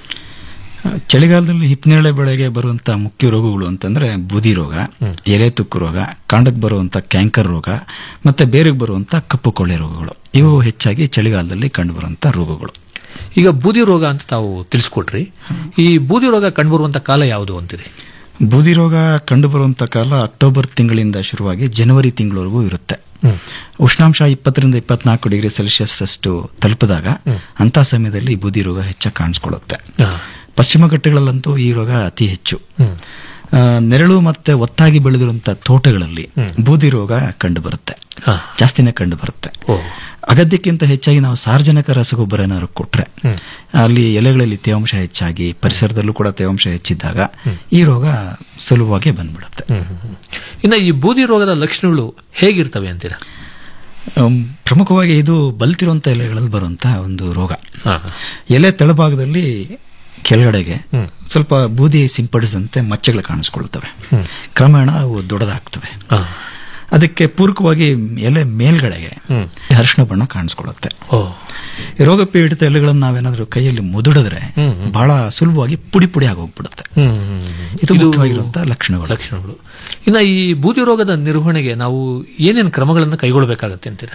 ಚಳಿಗಾಲದಲ್ಲಿ ಹಿಪ್ನೇಳೆ ಬೆಳೆಗೆ ಬರುವಂತ ಮುಖ್ಯ ರೋಗಗಳು ಅಂತಂದ್ರೆ ಬೂದಿ ರೋಗ ಎಲೆ ತುಕ್ಕು ರೋಗ ಕಾಂಡಕ್ಕೆ ಬರುವಂತ ಕ್ಯಾಂಕರ್ ರೋಗ ಮತ್ತೆ ಬೇರೆಗೆ ಬರುವಂತ ಕಪ್ಪು ಕೊಳ್ಳೆ ರೋಗಗಳು ಇವು ಹೆಚ್ಚಾಗಿ ಚಳಿಗಾಲದಲ್ಲಿ ಕಂಡುಬರುವಂತ ರೋಗಗಳು ಈಗ ಬೂದಿ ರೋಗ ಅಂತ ತಾವು ತಿಳಿಸ್ಕೊಟ್ರಿ ಈ ಬೂದಿ ರೋಗ ಕಂಡುಬರುವಂತ ಕಾಲ ಯಾವುದು ಅಂತೀರಿ ಬೂದಿ ರೋಗ ಕಂಡುಬರುವಂತ ಕಾಲ ಅಕ್ಟೋಬರ್ ತಿಂಗಳಿಂದ ಶುರುವಾಗಿ ಜನವರಿ ತಿಂಗಳವರೆಗೂ ಇರುತ್ತೆ ಉಷ್ಣಾಂಶ ಇಪ್ಪತ್ತರಿಂದ ಇಪ್ಪತ್ನಾಲ್ಕು ಡಿಗ್ರಿ ಸೆಲ್ಸಿಯಸ್ ಅಷ್ಟು ತಲುಪಿದಾಗ ಅಂತ ಸಮಯದಲ್ಲಿ ಬೂದಿ ರೋಗ ಹೆಚ್ಚಾಗಿ ಕಾಣಿಸ್ಕೊಳ್ಳುತ್ತೆ ಪಶ್ಚಿಮ ಘಟ್ಟಗಳಲ್ಲಂತೂ ಈ ರೋಗ ಅತಿ ಹೆಚ್ಚು ಆ, ನೆರಳು ಮತ್ತೆ ಒತ್ತಾಗಿ ಬೆಳೆದಿರುವಂತಹ ತೋಟಗಳಲ್ಲಿ ಬೂದಿ ರೋಗ ಕಂಡು ಬರುತ್ತೆ ಜಾಸ್ತಿನೇ ಕಂಡು ಬರುತ್ತೆ ಅಗತ್ಯಕ್ಕಿಂತ ಹೆಚ್ಚಾಗಿ ನಾವು ಸಾರ್ವಜನಿಕ ರಸಗೊಬ್ಬರ ಏನಾದ್ರು ಕೊಟ್ರೆ ಅಲ್ಲಿ ಎಲೆಗಳಲ್ಲಿ ತೇವಾಂಶ ಹೆಚ್ಚಾಗಿ ಪರಿಸರದಲ್ಲೂ ಕೂಡ ತೇವಾಂಶ ಹೆಚ್ಚಿದ್ದಾಗ ಈ ರೋಗ ಸುಲಭವಾಗಿ ಬಂದ್ಬಿಡುತ್ತೆ ಇನ್ನು ಈ ಬೂದಿ ರೋಗದ ಲಕ್ಷಣಗಳು ಹೇಗಿರ್ತವೆ ಅಂತೀರಾ ಅಮ್, ಪ್ರಮುಖವಾಗಿ ಇದು ಬಲ್ತಿರುವಂತ ಎಲೆಗಳಲ್ಲಿ ಬರುವಂತಹ ಒಂದು ರೋಗ ಎಲೆ ತೆಳಭಾಗದಲ್ಲಿ ಕೆಳಗಡೆಗೆ ಸ್ವಲ್ಪ ಬೂದಿ ಸಿಂಪಡಿಸಿದಂತೆ ಮಚ್ಚೆಗಳು ಕಾಣಿಸ್ಕೊಳ್ತವೆ ಕ್ರಮೇಣ ಅವು ದೊಡ್ಡದಾಗ್ತವೆ ಅದಕ್ಕೆ ಪೂರಕವಾಗಿ ಎಲೆ ಮೇಲ್ಗಡೆಗೆ ಅರಿಶಿಣ ಬಣ್ಣ ಕಾಣಿಸ್ಕೊಳ್ಳುತ್ತೆ ಈ ರೋಗ ಪೀಡಿತ ಎಲೆಗಳನ್ನು ನಾವೇನಾದ್ರೂ ಕೈಯಲ್ಲಿ ಮುದುಡಿದ್ರೆ ಬಹಳ ಸುಲಭವಾಗಿ ಪುಡಿ ಪುಡಿ ಆಗೋಗ್ಬಿಡುತ್ತೆ ಇದು ಮುಖ್ಯವಾಗಿರುವಂತಹ ಲಕ್ಷಣಗಳು ಲಕ್ಷಣಗಳು ಇನ್ನು ಈ ಬೂದಿ ರೋಗದ ನಿರ್ವಹಣೆಗೆ ನಾವು ಏನೇನು ಕ್ರಮಗಳನ್ನು ಕೈಗೊಳ್ಳಬೇಕಾಗತ್ತೆ ಅಂತೀರಾ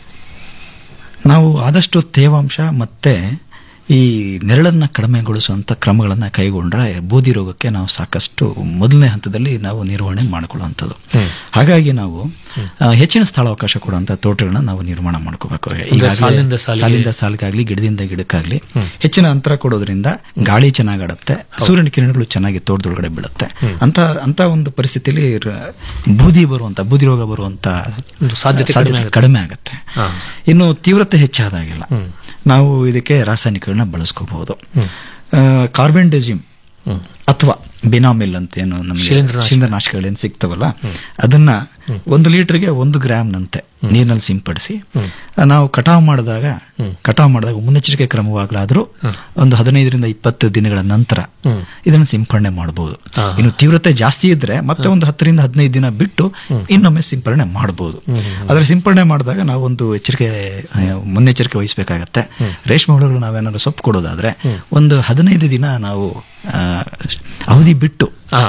ನಾವು ಆದಷ್ಟು ತೇವಾಂಶ ಮತ್ತೆ ಈ ನೆರಳನ್ನ ಕಡಿಮೆಗೊಳಿಸುವಂತ ಕ್ರಮಗಳನ್ನ ಕೈಗೊಂಡ್ರೆ ಬೂದಿ ರೋಗಕ್ಕೆ ನಾವು ಸಾಕಷ್ಟು ಮೊದಲನೇ ಹಂತದಲ್ಲಿ ನಾವು ನಿರ್ವಹಣೆ ಮಾಡಿಕೊಳ್ಳುವಂಥದ್ದು ಹಾಗಾಗಿ ನಾವು ಆ, ಹೆಚ್ಚಿನ ಸ್ಥಳಾವಕಾಶ ಕೊಡುವಂತ ತೋಟಗಳನ್ನ ನಾವು ನಿರ್ಮಾಣ ಮಾಡ್ಕೋಬೇಕು ಈಗಾಗಲೇ ಸಾಲಿಂದ ಸಾಲಿಗೆ. ಸಾಲಿಂದ ಸಾಲಿಗಾಗ್ಲಿ ಗಿಡದಿಂದ ಗಿಡಕ್ಕಾಗ್ಲಿ ಹೆಚ್ಚಿನ ಅಂತರ ಕೊಡೋದ್ರಿಂದ ಗಾಳಿ ಚೆನ್ನಾಗಾಡತ್ತೆ ಸೂರ್ಯನ ಕಿರಣಗಳು ಚೆನ್ನಾಗಿ ತೋಟದೊಳಗಡೆ ಬೀಳುತ್ತೆ ಅಂತ ಅಂತ ಒಂದು ಪರಿಸ್ಥಿತಿಯಲ್ಲಿ ರ- ಬೂದಿ ಬರುವಂತ ಬೂದಿ ರೋಗ ಬರುವಂತ ಒಂದು ಸಾಧ್ಯತೆ ಕಡಿಮೆ ಆಗುತ್ತೆ. ಕಡಿಮೆ ಆಗುತ್ತೆ ಹಾ. ಇನ್ನು ತೀವ್ರತೆ ಹೆಚ್ಚಾದಾಗಿಲ್ಲ ನಾವು ಇದಕ್ಕೆ ರಾಸಾಯನಿಕಗಳನ್ನ ಬಳಸ್ಕೋಬಹುದು ಕಾರ್ಬನ್ ಡೆಜಿಮ್ ಅಥವಾ ಬಿನಾಮಿಲ್ ಅಂತ ಏನು ನಮಗೆ ಶಿಲೀಂಧ್ರನಾಶಕ. ಶಿಲೀಂಧ್ರನಾಶಕಗಳೇನು ಸಿಗ್ತವಲ್ಲ ಅದನ್ನ ಒಂದು ಲೀಟರ್ಗೆ ಒಂದು ಗ್ರಾಮ್ನಂತೆ ನೀರಿನಲ್ಲಿ ಸಿಂಪಡಿಸಿ ನಾವು ಕಟಾವು ಮಾಡಿದಾಗ ಕಟಾವು ಮಾಡಿದಾಗ ಮುನ್ನೆಚ್ಚರಿಕೆ ಕ್ರಮವಾಗಲಾದರೂ ಒಂದು ಹದಿನೈದರಿಂದ ಇಪ್ಪತ್ತು ದಿನಗಳ ನಂತರ ಇದನ್ನು ಸಿಂಪಡಣೆ ಮಾಡಬಹುದು ಇನ್ನು ತೀವ್ರತೆ ಜಾಸ್ತಿ ಇದ್ರೆ ಮತ್ತೆ ಒಂದು ಹತ್ತರಿಂದ ಹದಿನೈದು ದಿನ ಬಿಟ್ಟು ಇನ್ನೊಮ್ಮೆ ಸಿಂಪಡಣೆ ಮಾಡಬಹುದು ಆದ್ರೆ ಸಿಂಪಡಣೆ ಮಾಡಿದಾಗ ನಾವು ಒಂದು ಎಚ್ಚರಿಕೆ ಆ, ಮುನ್ನೆಚ್ಚರಿಕೆ ವಹಿಸಬೇಕಾಗತ್ತೆ ರೇಷ್ಮೆ ಹುಳುಗಳು ನಾವೇನಾದ್ರು ಸೊಪ್ಪು ಕೊಡೋದಾದ್ರೆ ಒಂದು ಹದಿನೈದು ದಿನ ನಾವು ಆ, ಅವಧಿ ಬಿಟ್ಟು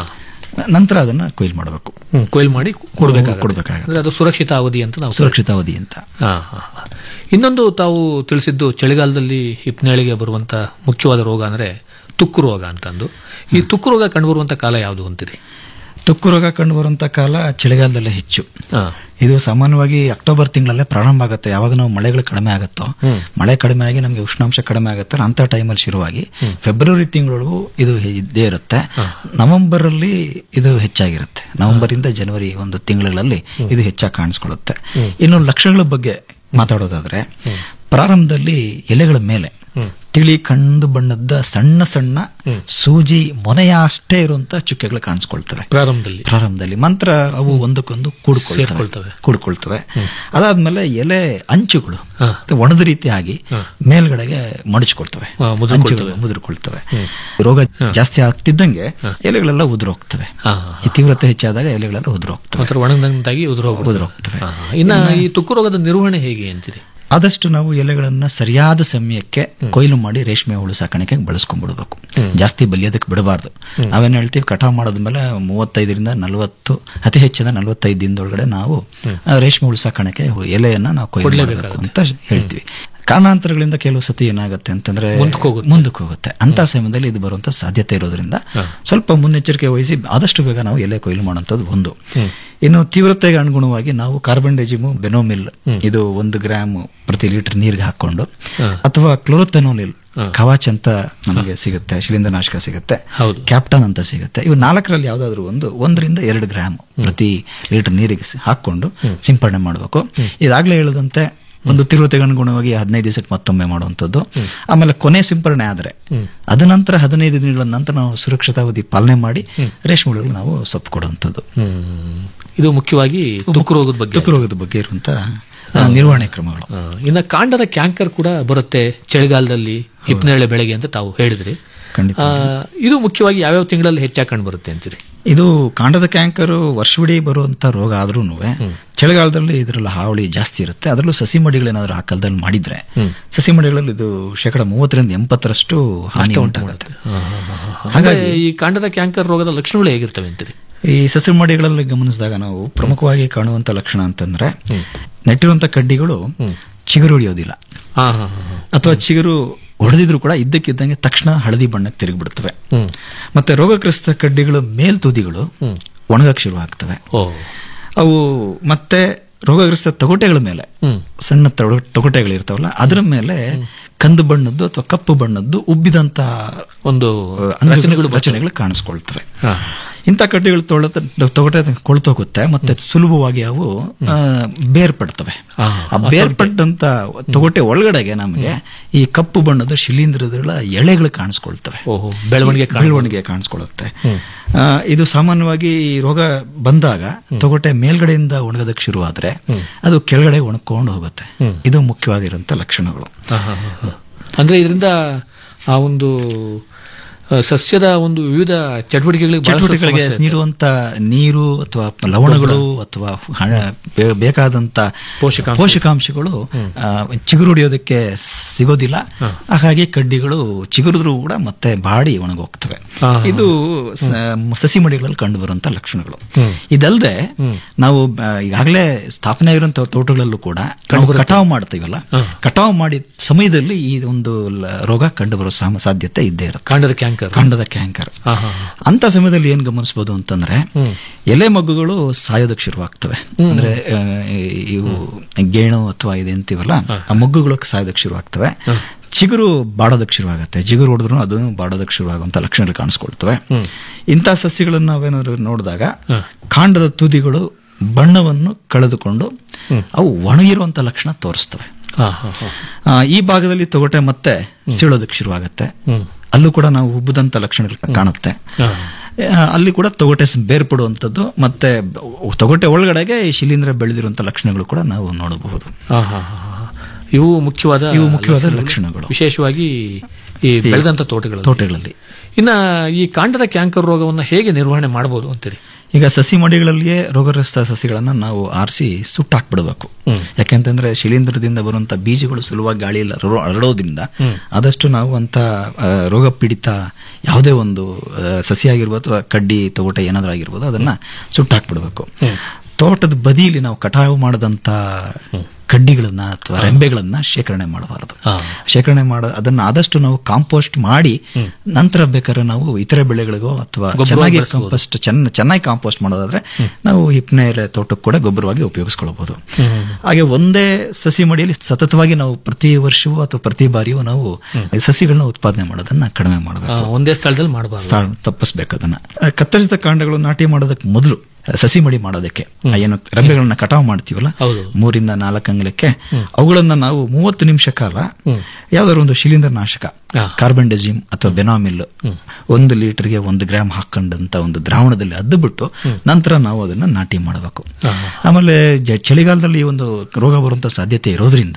ನಂತರ ಅದನ್ನ ಕೊಯ್ಲು ಮಾಡಬೇಕು ಹ್ಮ್, ಕೊಯ್ಲು ಮಾಡಿ ಕೊಡ್ಬೇಕಾಗುತ್ತೆ. ಕೊಡ್ಬೇಕಾಗತ್ತೆ. ಅಂದ್ರೆ ಅದು ಸುರಕ್ಷಿತ ಅವಧಿ ಅಂತ ನಾವು ಸುರಕ್ಷಿತ ಅವಧಿ ಅಂತ ಹಾ, ಹಾ, ಹಾ. ಇನ್ನೊಂದು ತಾವು ತಿಳಿಸಿದ್ದು ಚಳಿಗಾಲದಲ್ಲಿ ಹಿಪ್ನೇಳಿಗೆ ಬರುವಂತ ಮುಖ್ಯವಾದ ರೋಗ ಅಂದ್ರೆ ತುಕ್ಕು ರೋಗ ಅಂತಂದು ಈ ತುಕ್ಕು ರೋಗ ಕಂಡುಬರುವಂತ ಕಾಲ ಯಾವುದು ಅಂತೀರಿ ತುಕ್ಕು ರೋಗ ಕಂಡು ಬರುವಂತ ಕಾಲ ಚಳಿಗಾಲದಲ್ಲೇ ಹೆಚ್ಚು ಹಾ. ಇದು ಸಾಮಾನ್ಯವಾಗಿ ಅಕ್ಟೋಬರ್ ತಿಂಗಳಲ್ಲೇ ಪ್ರಾರಂಭ ಆಗುತ್ತೆ ಯಾವಾಗ ನಾವು ಮಳೆಗಳು ಕಡಿಮೆ ಆಗುತ್ತೋ ಮಳೆ ಕಡಿಮೆ ಆಗಿ ನಮಗೆ ಉಷ್ಣಾಂಶ ಕಡಿಮೆ ಆಗುತ್ತೆ ಅಂತ ಟೈಮಲ್ಲಿ ಶುರುವಾಗಿ ಫೆಬ್ರವರಿ ತಿಂಗಳೊಳಗೂ ಇದು ಇದ್ದೇ ಇರುತ್ತೆ ನವೆಂಬರ್ ಅಲ್ಲಿ ಇದು ಹೆಚ್ಚಾಗಿರುತ್ತೆ ನವೆಂಬರ್ ಇಂದ ಜನವರಿ ಒಂದು ತಿಂಗಳಲ್ಲಿ ಇದು ಹೆಚ್ಚಾಗಿ ಕಾಣಿಸ್ಕೊಳ್ಳುತ್ತೆ ಇನ್ನು ಲಕ್ಷಣಗಳ ಬಗ್ಗೆ ಮಾತಾಡೋದಾದ್ರೆ ಪ್ರಾರಂಭದಲ್ಲಿ ಎಲೆಗಳ ಮೇಲೆ ತಿಳಿ ಕಂದು ಬಣ್ಣದ ಸಣ್ಣ ಸಣ್ಣ ಸೂಜಿ ಮೊನೆಯ ಅಷ್ಟೇ ಇರುವಂತ ಚುಕ್ಕೆಗಳು ಕಾಣಿಸ್ಕೊಳ್ತವೆ ಪ್ರಾರಂಭದಲ್ಲಿ ಪ್ರಾರಂಭದಲ್ಲಿ ಮಂತ್ರ ಅವು ಒಂದಕ್ಕೊಂದು ಕೂಡ್ಕೊಳ್ತವೆ ಸೇರ್ಕೊಳ್ತವೆ. ಕೂಡ್ಕೊಳ್ತವೆ ಅದಾದ್ಮೇಲೆ ಎಲೆ ಅಂಚುಗಳು ಒಣದ ರೀತಿಯಾಗಿ ಮೇಲ್ಗಡೆಗೆ ಮಡಚ್ಕೊಳ್ತವೆ ಹಾ, ಮುದುರ್ಕೊಳ್ತವೆ. ಅಂಚುಗಳು ಮುದುರ್ಕೊಳ್ತವೆ ರೋಗ ಜಾಸ್ತಿ ಆಗ್ತಿದ್ದಂಗೆ ಎಲೆಗಳೆಲ್ಲ ಉದುರೋಗ್ತವೆ ಈ ತೀವ್ರತೆ ಹೆಚ್ಚಾದಾಗ ಎಲೆಗಳೆಲ್ಲ ಉದುರೋಗ್ತವೆ ಒಂಥರ ಒಣಗದಂತಾಗಿ ಉದುರೋಗ್ಬಿಡುತ್ತೆ. ಉದುರೋಗ್ತವೆ ಹಾ, ಹಾ. ಇನ್ನ ಈ ತುಕ್ಕು ರೋಗದ ನಿರ್ವಹಣೆ ಹೇಗೆ ಅಂತೀರಿ ಆದಷ್ಟು ನಾವು ಎಲೆಗಳನ್ನ ಸರಿಯಾದ ಸಮಯಕ್ಕೆ ಕೊಯ್ಲು ಮಾಡಿ ರೇಷ್ಮೆ ಹುಳು ಸಾಕಾಣಿಕೆಗೆ ಬಳಸ್ಕೊಂಡ್ಬಿಡ್ಬೇಕು ಜಾಸ್ತಿ ಬಲಿಯೋದಕ್ಕೆ ಬಿಡಬಾರ್ದು ನಾವೇನ್ ಹೇಳ್ತೀವಿ ಕಟಾವ್ ಮಾಡಾದ್ಮೇಲೆ ಮೂವತ್ತೈದರಿಂದ ನಲವತ್ತು ಅತಿ ಹೆಚ್ಚಿನ ನಲವತ್ತೈದು ದಿನದೊಳಗಡೆ ನಾವು ಆ, ರೇಷ್ಮೆ ಹುಳು ಸಾಕಾಣಿಕೆ ಹು- ಎಲೆಯನ್ನ ನಾವು ಕೊಯ್ಲು ಮಾಡಬೇಕು ಅಂತ ಹೇಳ್ತೀವಿ ಕಾರಣಾಂತರಗಳಿಂದ ಕೆಲವು ಸತಿ ಏನಾಗುತ್ತೆ ಅಂತಂದ್ರೆ ಮುಂದಕ್ಕೆ ಹೋಗುತ್ತೆ ಅಂತ ಸಮಯದಲ್ಲಿ ಇದು ಬರುವಂತ ಸಾಧ್ಯತೆ ಇರೋದ್ರಿಂದ ಸ್ವಲ್ಪ ಮುನ್ನೆಚ್ಚರಿಕೆ ವಹಿಸಿ ಆದಷ್ಟು ಬೇಗ ನಾವು ಎಲೆ ಕೊಯ್ಲು ಮಾಡುವಂತದ್ದು ಒಂದು ಇನ್ನು ತೀವ್ರತೆಗೆ ಅನುಗುಣವಾಗಿ ನಾವು ಕಾರ್ಬನ್ ಡೆಜಿಮು ಬೆನೋಮಿಲ್ ಇದು ಒಂದು ಗ್ರಾಮ್ ಪ್ರತಿ ಲೀಟರ್ ನೀರಿಗೆ ಹಾಕೊಂಡು ಅಥವಾ ಕ್ಲೋರೋಥೆನೋಲಿಲ್ ಕವಾಚ್ ಅಂತ ನಮಗೆ ಸಿಗುತ್ತೆ ಶಿಲೀಂಧ್ರನಾಶಕ ಸಿಗುತ್ತೆ ಕ್ಯಾಪ್ಟನ್ ಅಂತ ಸಿಗುತ್ತೆ ಇವು ನಾಲ್ಕರಲ್ಲಿ ಯಾವ್ದಾದ್ರು ಒಂದು ಒಂದರಿಂದ ಎರಡು ಗ್ರಾಮ್ ಪ್ರತಿ ಲೀಟರ್ ನೀರಿಗೆ ಸಿ- ಹಾಕೊಂಡು ಸಿಂಪಡಣೆ ಮಾಡಬೇಕು ಇದಾಗ್ಲೇ ಹೇಳಿದಂತೆ ಒಂದು ತೀವ್ರತೆಗೆ ಅನುಗುಣವಾಗಿ ಹದಿನೈದು ದಿವಸಕ್ಕೆ ಮತ್ತೊಮ್ಮೆ ಮಾಡುವಂಥದ್ದು ಆಮೇಲೆ ಕೊನೆ ಸಿಂಪರಣೆ ಆದ್ರೆ ಅದ ನಂತರ ಹದಿನೈದು ದಿನಗಳ ನಂತರ ನಾವು ಸುರಕ್ಷತಾವಧಿ ಪಾಲನೆ ಮಾಡಿ ರೇಷ್ಮೆ ಹುಳುಗಳು ನಾವು ಸೊಪ್ಪು ಕೊಡುವಂಥದ್ದು ಇದು ಮುಖ್ಯವಾಗಿ ತುಕ್ಕು ರೋಗದ ಬಗ್ಗೆ ತುಕ್ಕು ರೋಗದ ಬಗ್ಗೆ ಇರುವಂತ ಆ, ನಿರ್ವಹಣೆ ಕ್ರಮಗಳು ಆ, ಇನ್ನ ಕಾಂಡದ ಕ್ಯಾಂಕರ್ ಕೂಡ ಬರುತ್ತೆ ಚಳಿಗಾಲದಲ್ಲಿ ಹಿಪ್ನೇಳೆ ಬೆಳೆಗೆ ಅಂತ ತಾವು ಹೇಳಿದ್ರಿ ಖಂಡಿತ ಆ, ಇದು ಮುಖ್ಯವಾಗಿ ಯಾವ್ಯಾವ ತಿಂಗಳಲ್ಲಿ ಹೆಚ್ಚಾಗಿ ಕಂಡು ಬರುತ್ತೆ ಅಂತೀರಿ ಇದು ಕಾಂಡದ ಕ್ಯಾಂಕರ್ ವರ್ಷವಿಡೀ ಬರುವಂತ ರೋಗ ಆದ್ರೂ ಚಳಿಗಾಲದಲ್ಲಿ ಇದರಲ್ಲಿ ಹಾವಳಿ ಜಾಸ್ತಿ ಇರುತ್ತೆ ಅದರಲ್ಲೂ ಸಸಿ ಮಡಿಗಳೇನಾದ್ರೂ ಆ ಕಾಲದಲ್ಲಿ ಮಾಡಿದ್ರೆ ಸಸಿ ಮಡಿಗಳಲ್ಲಿ ಇದು ಶೇಕಡ ಮೂವತ್ತರಿಂದ ಎಂಬತ್ತರಷ್ಟು ಹಾನಿ ಉಂಟಾಗುತ್ತೆ ಹಾಗಾಗಿ ಈ ಕಾಂಡದ ಕ್ಯಾನ್ಸರ್ ರೋಗದ ಲಕ್ಷಣಗಳು ಹೇಗಿರ್ತವೆ ಅಂತೀರಿ ಈ ಸಸಿ ಮಡಿಗಳಲ್ಲಿ ಗಮನಿಸಿದಾಗ ನಾವು ಪ್ರಮುಖವಾಗಿ ಕಾಣುವಂತ ಲಕ್ಷಣ ಅಂತಂದ್ರೆ ನೆಟ್ಟಿರುವಂತ ಕಡ್ಡಿಗಳು ಚಿಗುರು ಹೊಡೆಯೋದಿಲ್ಲ ಹಾ ಹಾ ಹಾ ಅಥವಾ ಚಿಗುರು ಹೊಡೆದಿದ್ರು ಕೂಡ ಇದ್ದಕ್ಕಿದ್ದಂಗೆ ತಕ್ಷಣ ಹಳದಿ ಬಣ್ಣಕ್ಕೆ ತಿರುಗಿಬಿಡ್ತವೆ ಮತ್ತೆ ರೋಗಗ್ರಸ್ತ ಕಡ್ಡಿಗಳ ಮೇಲ್ ತುದಿಗಳು ಒಣಗಕ್ಕೆ ಶುರು ಆಗ್ತವೆ ಅವು ಮತ್ತೆ ರೋಗಗ್ರಸ್ತ ತೊಗಟೆಗಳ ಮೇಲೆ ಸಣ್ಣ ತೊಗ- ತೊಗಟೆಗಳು ಇರ್ತಾವಲ್ಲ ಅದರ ಮೇಲೆ ಕಂದು ಬಣ್ಣದ್ದು ಅಥವಾ ಕಪ್ಪು ಬಣ್ಣದ್ದು ಉಬ್ಬಿದಂತ ಒಂದು ರಚನೆಗಳು ರಚನೆಗಳು ಕಾಣಿಸ್ಕೊಳ್ತವೆ ಇಂಥ ಕಡ್ಡಿಗಳು ತೊಳ ತೊಗಟೆ ಕೊಳ್ತೋಗುತ್ತೆ ಮತ್ತೆ ಸುಲಭವಾಗಿ ಅವು ಆ, ಬೇರ್ಪಡ್ತವೆ ಆ ಬೇರ್ಪಟ್ಟಂತ ತೊಗಟೆ ಒಳಗಡೆಗೆ ನಮಗೆ ಈ ಕಪ್ಪು ಬಣ್ಣದ ಶಿಲೀಂಧ್ರಗಳ ಎಳೆಗಳು ಕಾಣಿಸ್ಕೊಳ್ತವೆ ಬೆಳವಣಿಗೆ ಕಾಣ್- ಬೆಳವಣಿಗೆ ಕಾಣಿಸ್ಕೊಳ್ಳುತ್ತೆ ಆ, ಇದು ಸಾಮಾನ್ಯವಾಗಿ ಈ ರೋಗ ಬಂದಾಗ ತೊಗಟೆ ಮೇಲ್ಗಡೆಯಿಂದ ಒಣಗೋದಕ್ಕೆ ಶುರು ಆದ್ರೆ ಅದು ಕೆಳಗಡೆ ಒಣಕೊಂಡು ಹೋಗುತ್ತೆ ಇದು ಮುಖ್ಯವಾಗಿರುವಂತ ಲಕ್ಷಣಗಳು ಹಾ, ಹಾ, ಹಾ, ಹಾ. ಅಂದ್ರೆ ಇದರಿಂದ ಆ ಒಂದು ಆ, ಸಸ್ಯದ ಒಂದು ವಿವಿಧ ಚಟುವಟಿಕೆಗಳಿಗೆ ಬಹಳಷ್ಟು ಚಟುವಟಿಕೆಗಳಿಗೆ ಸಮಸ್ಯೆ ಇರುತ್ತೆ. ನೀಡುವಂತ ನೀರು ಅಥವಾ ಲವಣಗಳು ಅಥವಾ ಹಣ ಬೇ- ಬೇಕಾದಂತ ಪೋಷಕಾಂಶ. ಪೋಷಕಾಂಶಗಳು ಆ, ಚಿಗುರು ಹೊಡೆಯೋದಕ್ಕೆ ಸಿಗೋದಿಲ್ಲ ಹಾಗಾಗಿ ಕಡ್ಡಿಗಳು ಚಿಗುರಿದ್ರು ಕೂಡ ಮತ್ತೆ ಬಾಡಿ ಒಣಗೋಗ್ತವೆ ಹಾ, ಹಾ. ಇದು ಸ- ಸಸಿ ಮಡಿಗಳಲ್ಲಿ ಕಂಡು ಬರುವಂತ ಲಕ್ಷಣಗಳು ಹ್ಮ್. ಇದಲ್ಲದೆ ನಾವು ಆ, ಈಗಾಗಲೇ ಸ್ಥಾಪನೆ ಆಗಿರುವಂತ ತೋಟಗಳಲ್ಲೂ ಕೂಡ ನಾವು ಕಟಾವು ಮಾಡ್ತೀವಲ್ಲ ಕಟಾವು ಮಾಡಿದ ಸಮಯದಲ್ಲಿ ಈ ಒಂದು ಲ- ರೋಗ ಕಂಡು ಬರೋ ಸಾಮ- ಸಾಧ್ಯತೆ ಇದ್ದೇ ಇರುತ್ತೆ ಕಾಂಡದ ಕ್ಯಾಂಕರ್ ಕಾಂಡದ ಕ್ಯಾಂಕರ್ ಹಾ, ಹಾ, ಹಾ. ಅಂತ ಸಮಯದಲ್ಲಿ ಏನ್ ಗಮನಿಸಬಹುದು ಅಂತಂದ್ರೆ ಎಲೆ ಮಗ್ಗುಗಳು ಸಾಯೋದಕ್ಕೆ ಶುರುವಾಗ್ತವೆ ಅಂದ್ರೆ ಆ, ಇವು ಗೇಣು ಅಥವಾ ಇದಂತೀವಲ್ಲ ಆ ಮಗ್ಗುಗಳು ಸಾಯೋದಕ್ಕೆ ಶುರುವಾಗ್ತವೆ ಚಿಗುರು ಬಾಡೋದಕ್ಕೆ ಶುರುವಾಗುತ್ತೆ ಚಿಗುರು ಹೊಡೆದ್ರು ಅದು ಬಾಡೋದಕ್ಕೆ ಶುರುವಾಗುವಂತ ಲಕ್ಷಣಗಳು ಕಾಣಿಸ್ಕೊಳ್ತವೆ ಇಂಥ ಸಸ್ಯಗಳನ್ನು ನಾವೇನಾದ್ರು ನೋಡಿದಾಗ ಕಾಂಡದ ತುದಿಗಳು ಬಣ್ಣವನ್ನು ಕಳೆದುಕೊಂಡು ಅವು ಒಣಗಿರುವಂತ ಲಕ್ಷಣ ತೋರಿಸ್ತವೆ ಹಾ, ಹಾ, ಹಾ. ಆ, ಈ ಭಾಗದಲ್ಲಿ ತೊಗಟೆ ಮತ್ತೆ ಸೀಳೋದಕ್ಕೆ ಶುರುವಾಗುತ್ತೆ ಅಲ್ಲೂ ಕೂಡ ನಾವು ಉಬ್ಬದಂತ ಲಕ್ಷಣಗಳು ಕಾಣುತ್ತೆ ಹಾ. ಆ, ಅಲ್ಲಿ ಕೂಡ ತೊಗಟೆ ಸ್- ಬೇರ್ಪಡುವಂಥದ್ದು ಮತ್ತೆ ತೊಗಟೆ ಒಳಗಡೆಗೆ ಈ ಶಿಲೀಂಧ್ರ ಬೆಳೆದಿರುವಂಥ ಲಕ್ಷಣಗಳು ಕೂಡ ನಾವು ನೋಡಬಹುದು ಹಾ, ಹಾ, ಹಾ, ಹಾ. ಇವು ಮುಖ್ಯವಾದ ಇವು ಮುಖ್ಯವಾದ ಲಕ್ಷಣಗಳು. ವಿಶೇಷವಾಗಿ ಈ ಬೆಳೆದಂತ ತೋಟಗಳಲ್ಲಿ ತೋಟಗಳಲ್ಲಿ ಇನ್ನ ಈ ಕಾಂಡದ ಕ್ಯಾಂಕರ್ ರೋಗವನ್ನು ಹೇಗೆ ನಿರ್ವಹಣೆ ಮಾಡಬಹುದು ಅಂತೀರಿ ಈಗ ಸಸಿ ಮಡಿಗಳಲ್ಲಿಯೇ ರೋಗಗ್ರಸ್ತ ಸಸಿಗಳನ್ನ ನಾವು ಆರಿಸಿ ಸುಟ್ಟಾಕ್ಬಿಡ್ಬೇಕು ಯಾಕೆಂತಂದ್ರೆ ಶಿಲೀಂಧ್ರದಿಂದ ಬರುವಂತ ಬೀಜಗಳು ಸುಲಭವಾಗಿ ಗಾಳಿಯಲ್ಲಿ ಹರಡೋ- ಹರಡೋದ್ರಿಂದ ಆದಷ್ಟು ನಾವು ಅಂತ ಆ, ರೋಗ ಪೀಡಿತ ಯಾವುದೇ ಒಂದು ಆ, ಸಸಿ ಆಗಿರ್ಬೋದು ಅಥವಾ ಕಡ್ಡಿ ತೊಗಟೆ ಏನಾದ್ರೂ ಆಗಿರ್ಬೋದು ಅದನ್ನ ಸುಟ್ಟಾಕ್ಬಿಡ್ಬೇಕು ತೋಟದ ಬದಿಯಲ್ಲಿ ನಾವು ಕಟಾವು ಮಾಡದಂತ ಕಡ್ಡಿಗಳನ್ನ ಅಥವಾ ರೆಂಬೆಗಳನ್ನ ಶೇಖರಣೆ ಮಾಡಬಾರದು ಶೇಖರಣೆ ಮಾಡ ಅದನ್ನ ಆದಷ್ಟು ನಾವು ಕಾಂಪೋಸ್ಟ್ ಮಾಡಿ ನಂತರ ಬೇಕಾದ್ರೆ ನಾವು ಇತರೆ ಬೆಳೆಗಳಿಗೋ ಅಥವಾ ಗೊಬ್ಬರವಾಗಿ ಚೆನ್ನಾಗಿ ಬಳಸ್ಬೋದು. ಕಾಂಪೋಸ್ಟ್ ಚೆನ್ನ ಚೆನ್ನಾಗಿ ಕಾಂಪೋಸ್ಟ್ ಮಾಡೋದಾದ್ರೆ ನಾವು ಹಿಪ್ನೆ ಎಲೆ ತೋಟಕ್ಕೆ ಕೂಡ ಗೊಬ್ಬರವಾಗಿ ಉಪಯೋಗಿಸ್ಕೊಳ್ಬಹುದು ಹಾಗೆ ಒಂದೇ ಸಸಿ ಮಡಿಯಲ್ಲಿ ಸತತವಾಗಿ ನಾವು ಪ್ರತಿ ವರ್ಷವೂ ಅಥವಾ ಪ್ರತಿ ಬಾರಿಯೂ ನಾವು ಸಸಿಗಳನ್ನ ಉತ್ಪಾದನೆ ಮಾಡೋದನ್ನ ಕಡಿಮೆ ಆ, ಮಾಡಬೇಕು ಒಂದೇ ಸ್ಥಳದಲ್ಲಿ ಮಾಡಬಾರ್ದು ಸ್ಥಳ- ತಪ್ಪಿಸ್ಬೇಕು ಅದನ್ನ ಆ, ಕತ್ತರಿಸಿದ ಕಾಂಡಗಳು ನಾಟಿ ಮಾಡೋದಕ್ಕೆ ಮೊದಲು ಆ, ಸಸಿ ಮಡಿ ಮಾಡೋದಕ್ಕೆ ಆ, ಏನು ರೆಂಬೆಗಳನ್ನ ಕಟಾವು ಮಾಡ್ತೀವಲ್ಲ ಮೂರಿಂದ ನಾಲ್ಕು ಅಂಗಲಕ್ಕೆ ಅವುಗಳನ್ನ ನಾವು ಮೂವತ್ತು ನಿಮಿಷ ಕಾಲ ಯಾವ್ದಾದ್ರು ಒಂದು ಶಿಲೀಂಧ್ರ ನಾಶಕ ಕಾರ್ಬನ್ ಡೆಜಿಮ್ ಅಥವಾ ಬೆನಾಮಿಲ್ ಒಂದು ಲೀಟರ್ಗೆ ಒಂದು ಗ್ರಾಮ್ ಹಾಕೊಂಡಂತ ಒಂದು ದ್ರಾವಣದಲ್ಲಿ ಅದ್ದು ಬಿಟ್ಟು ನಂತರ ನಾವು ಅದನ್ನ ನಾಟಿ ಮಾಡಬೇಕು ಆಮೇಲೆ ಜ- ಚಳಿಗಾಲದಲ್ಲಿ ಈ ಒಂದು ರೋಗ ಬರುವಂತ ಸಾಧ್ಯತೆ ಇರೋದ್ರಿಂದ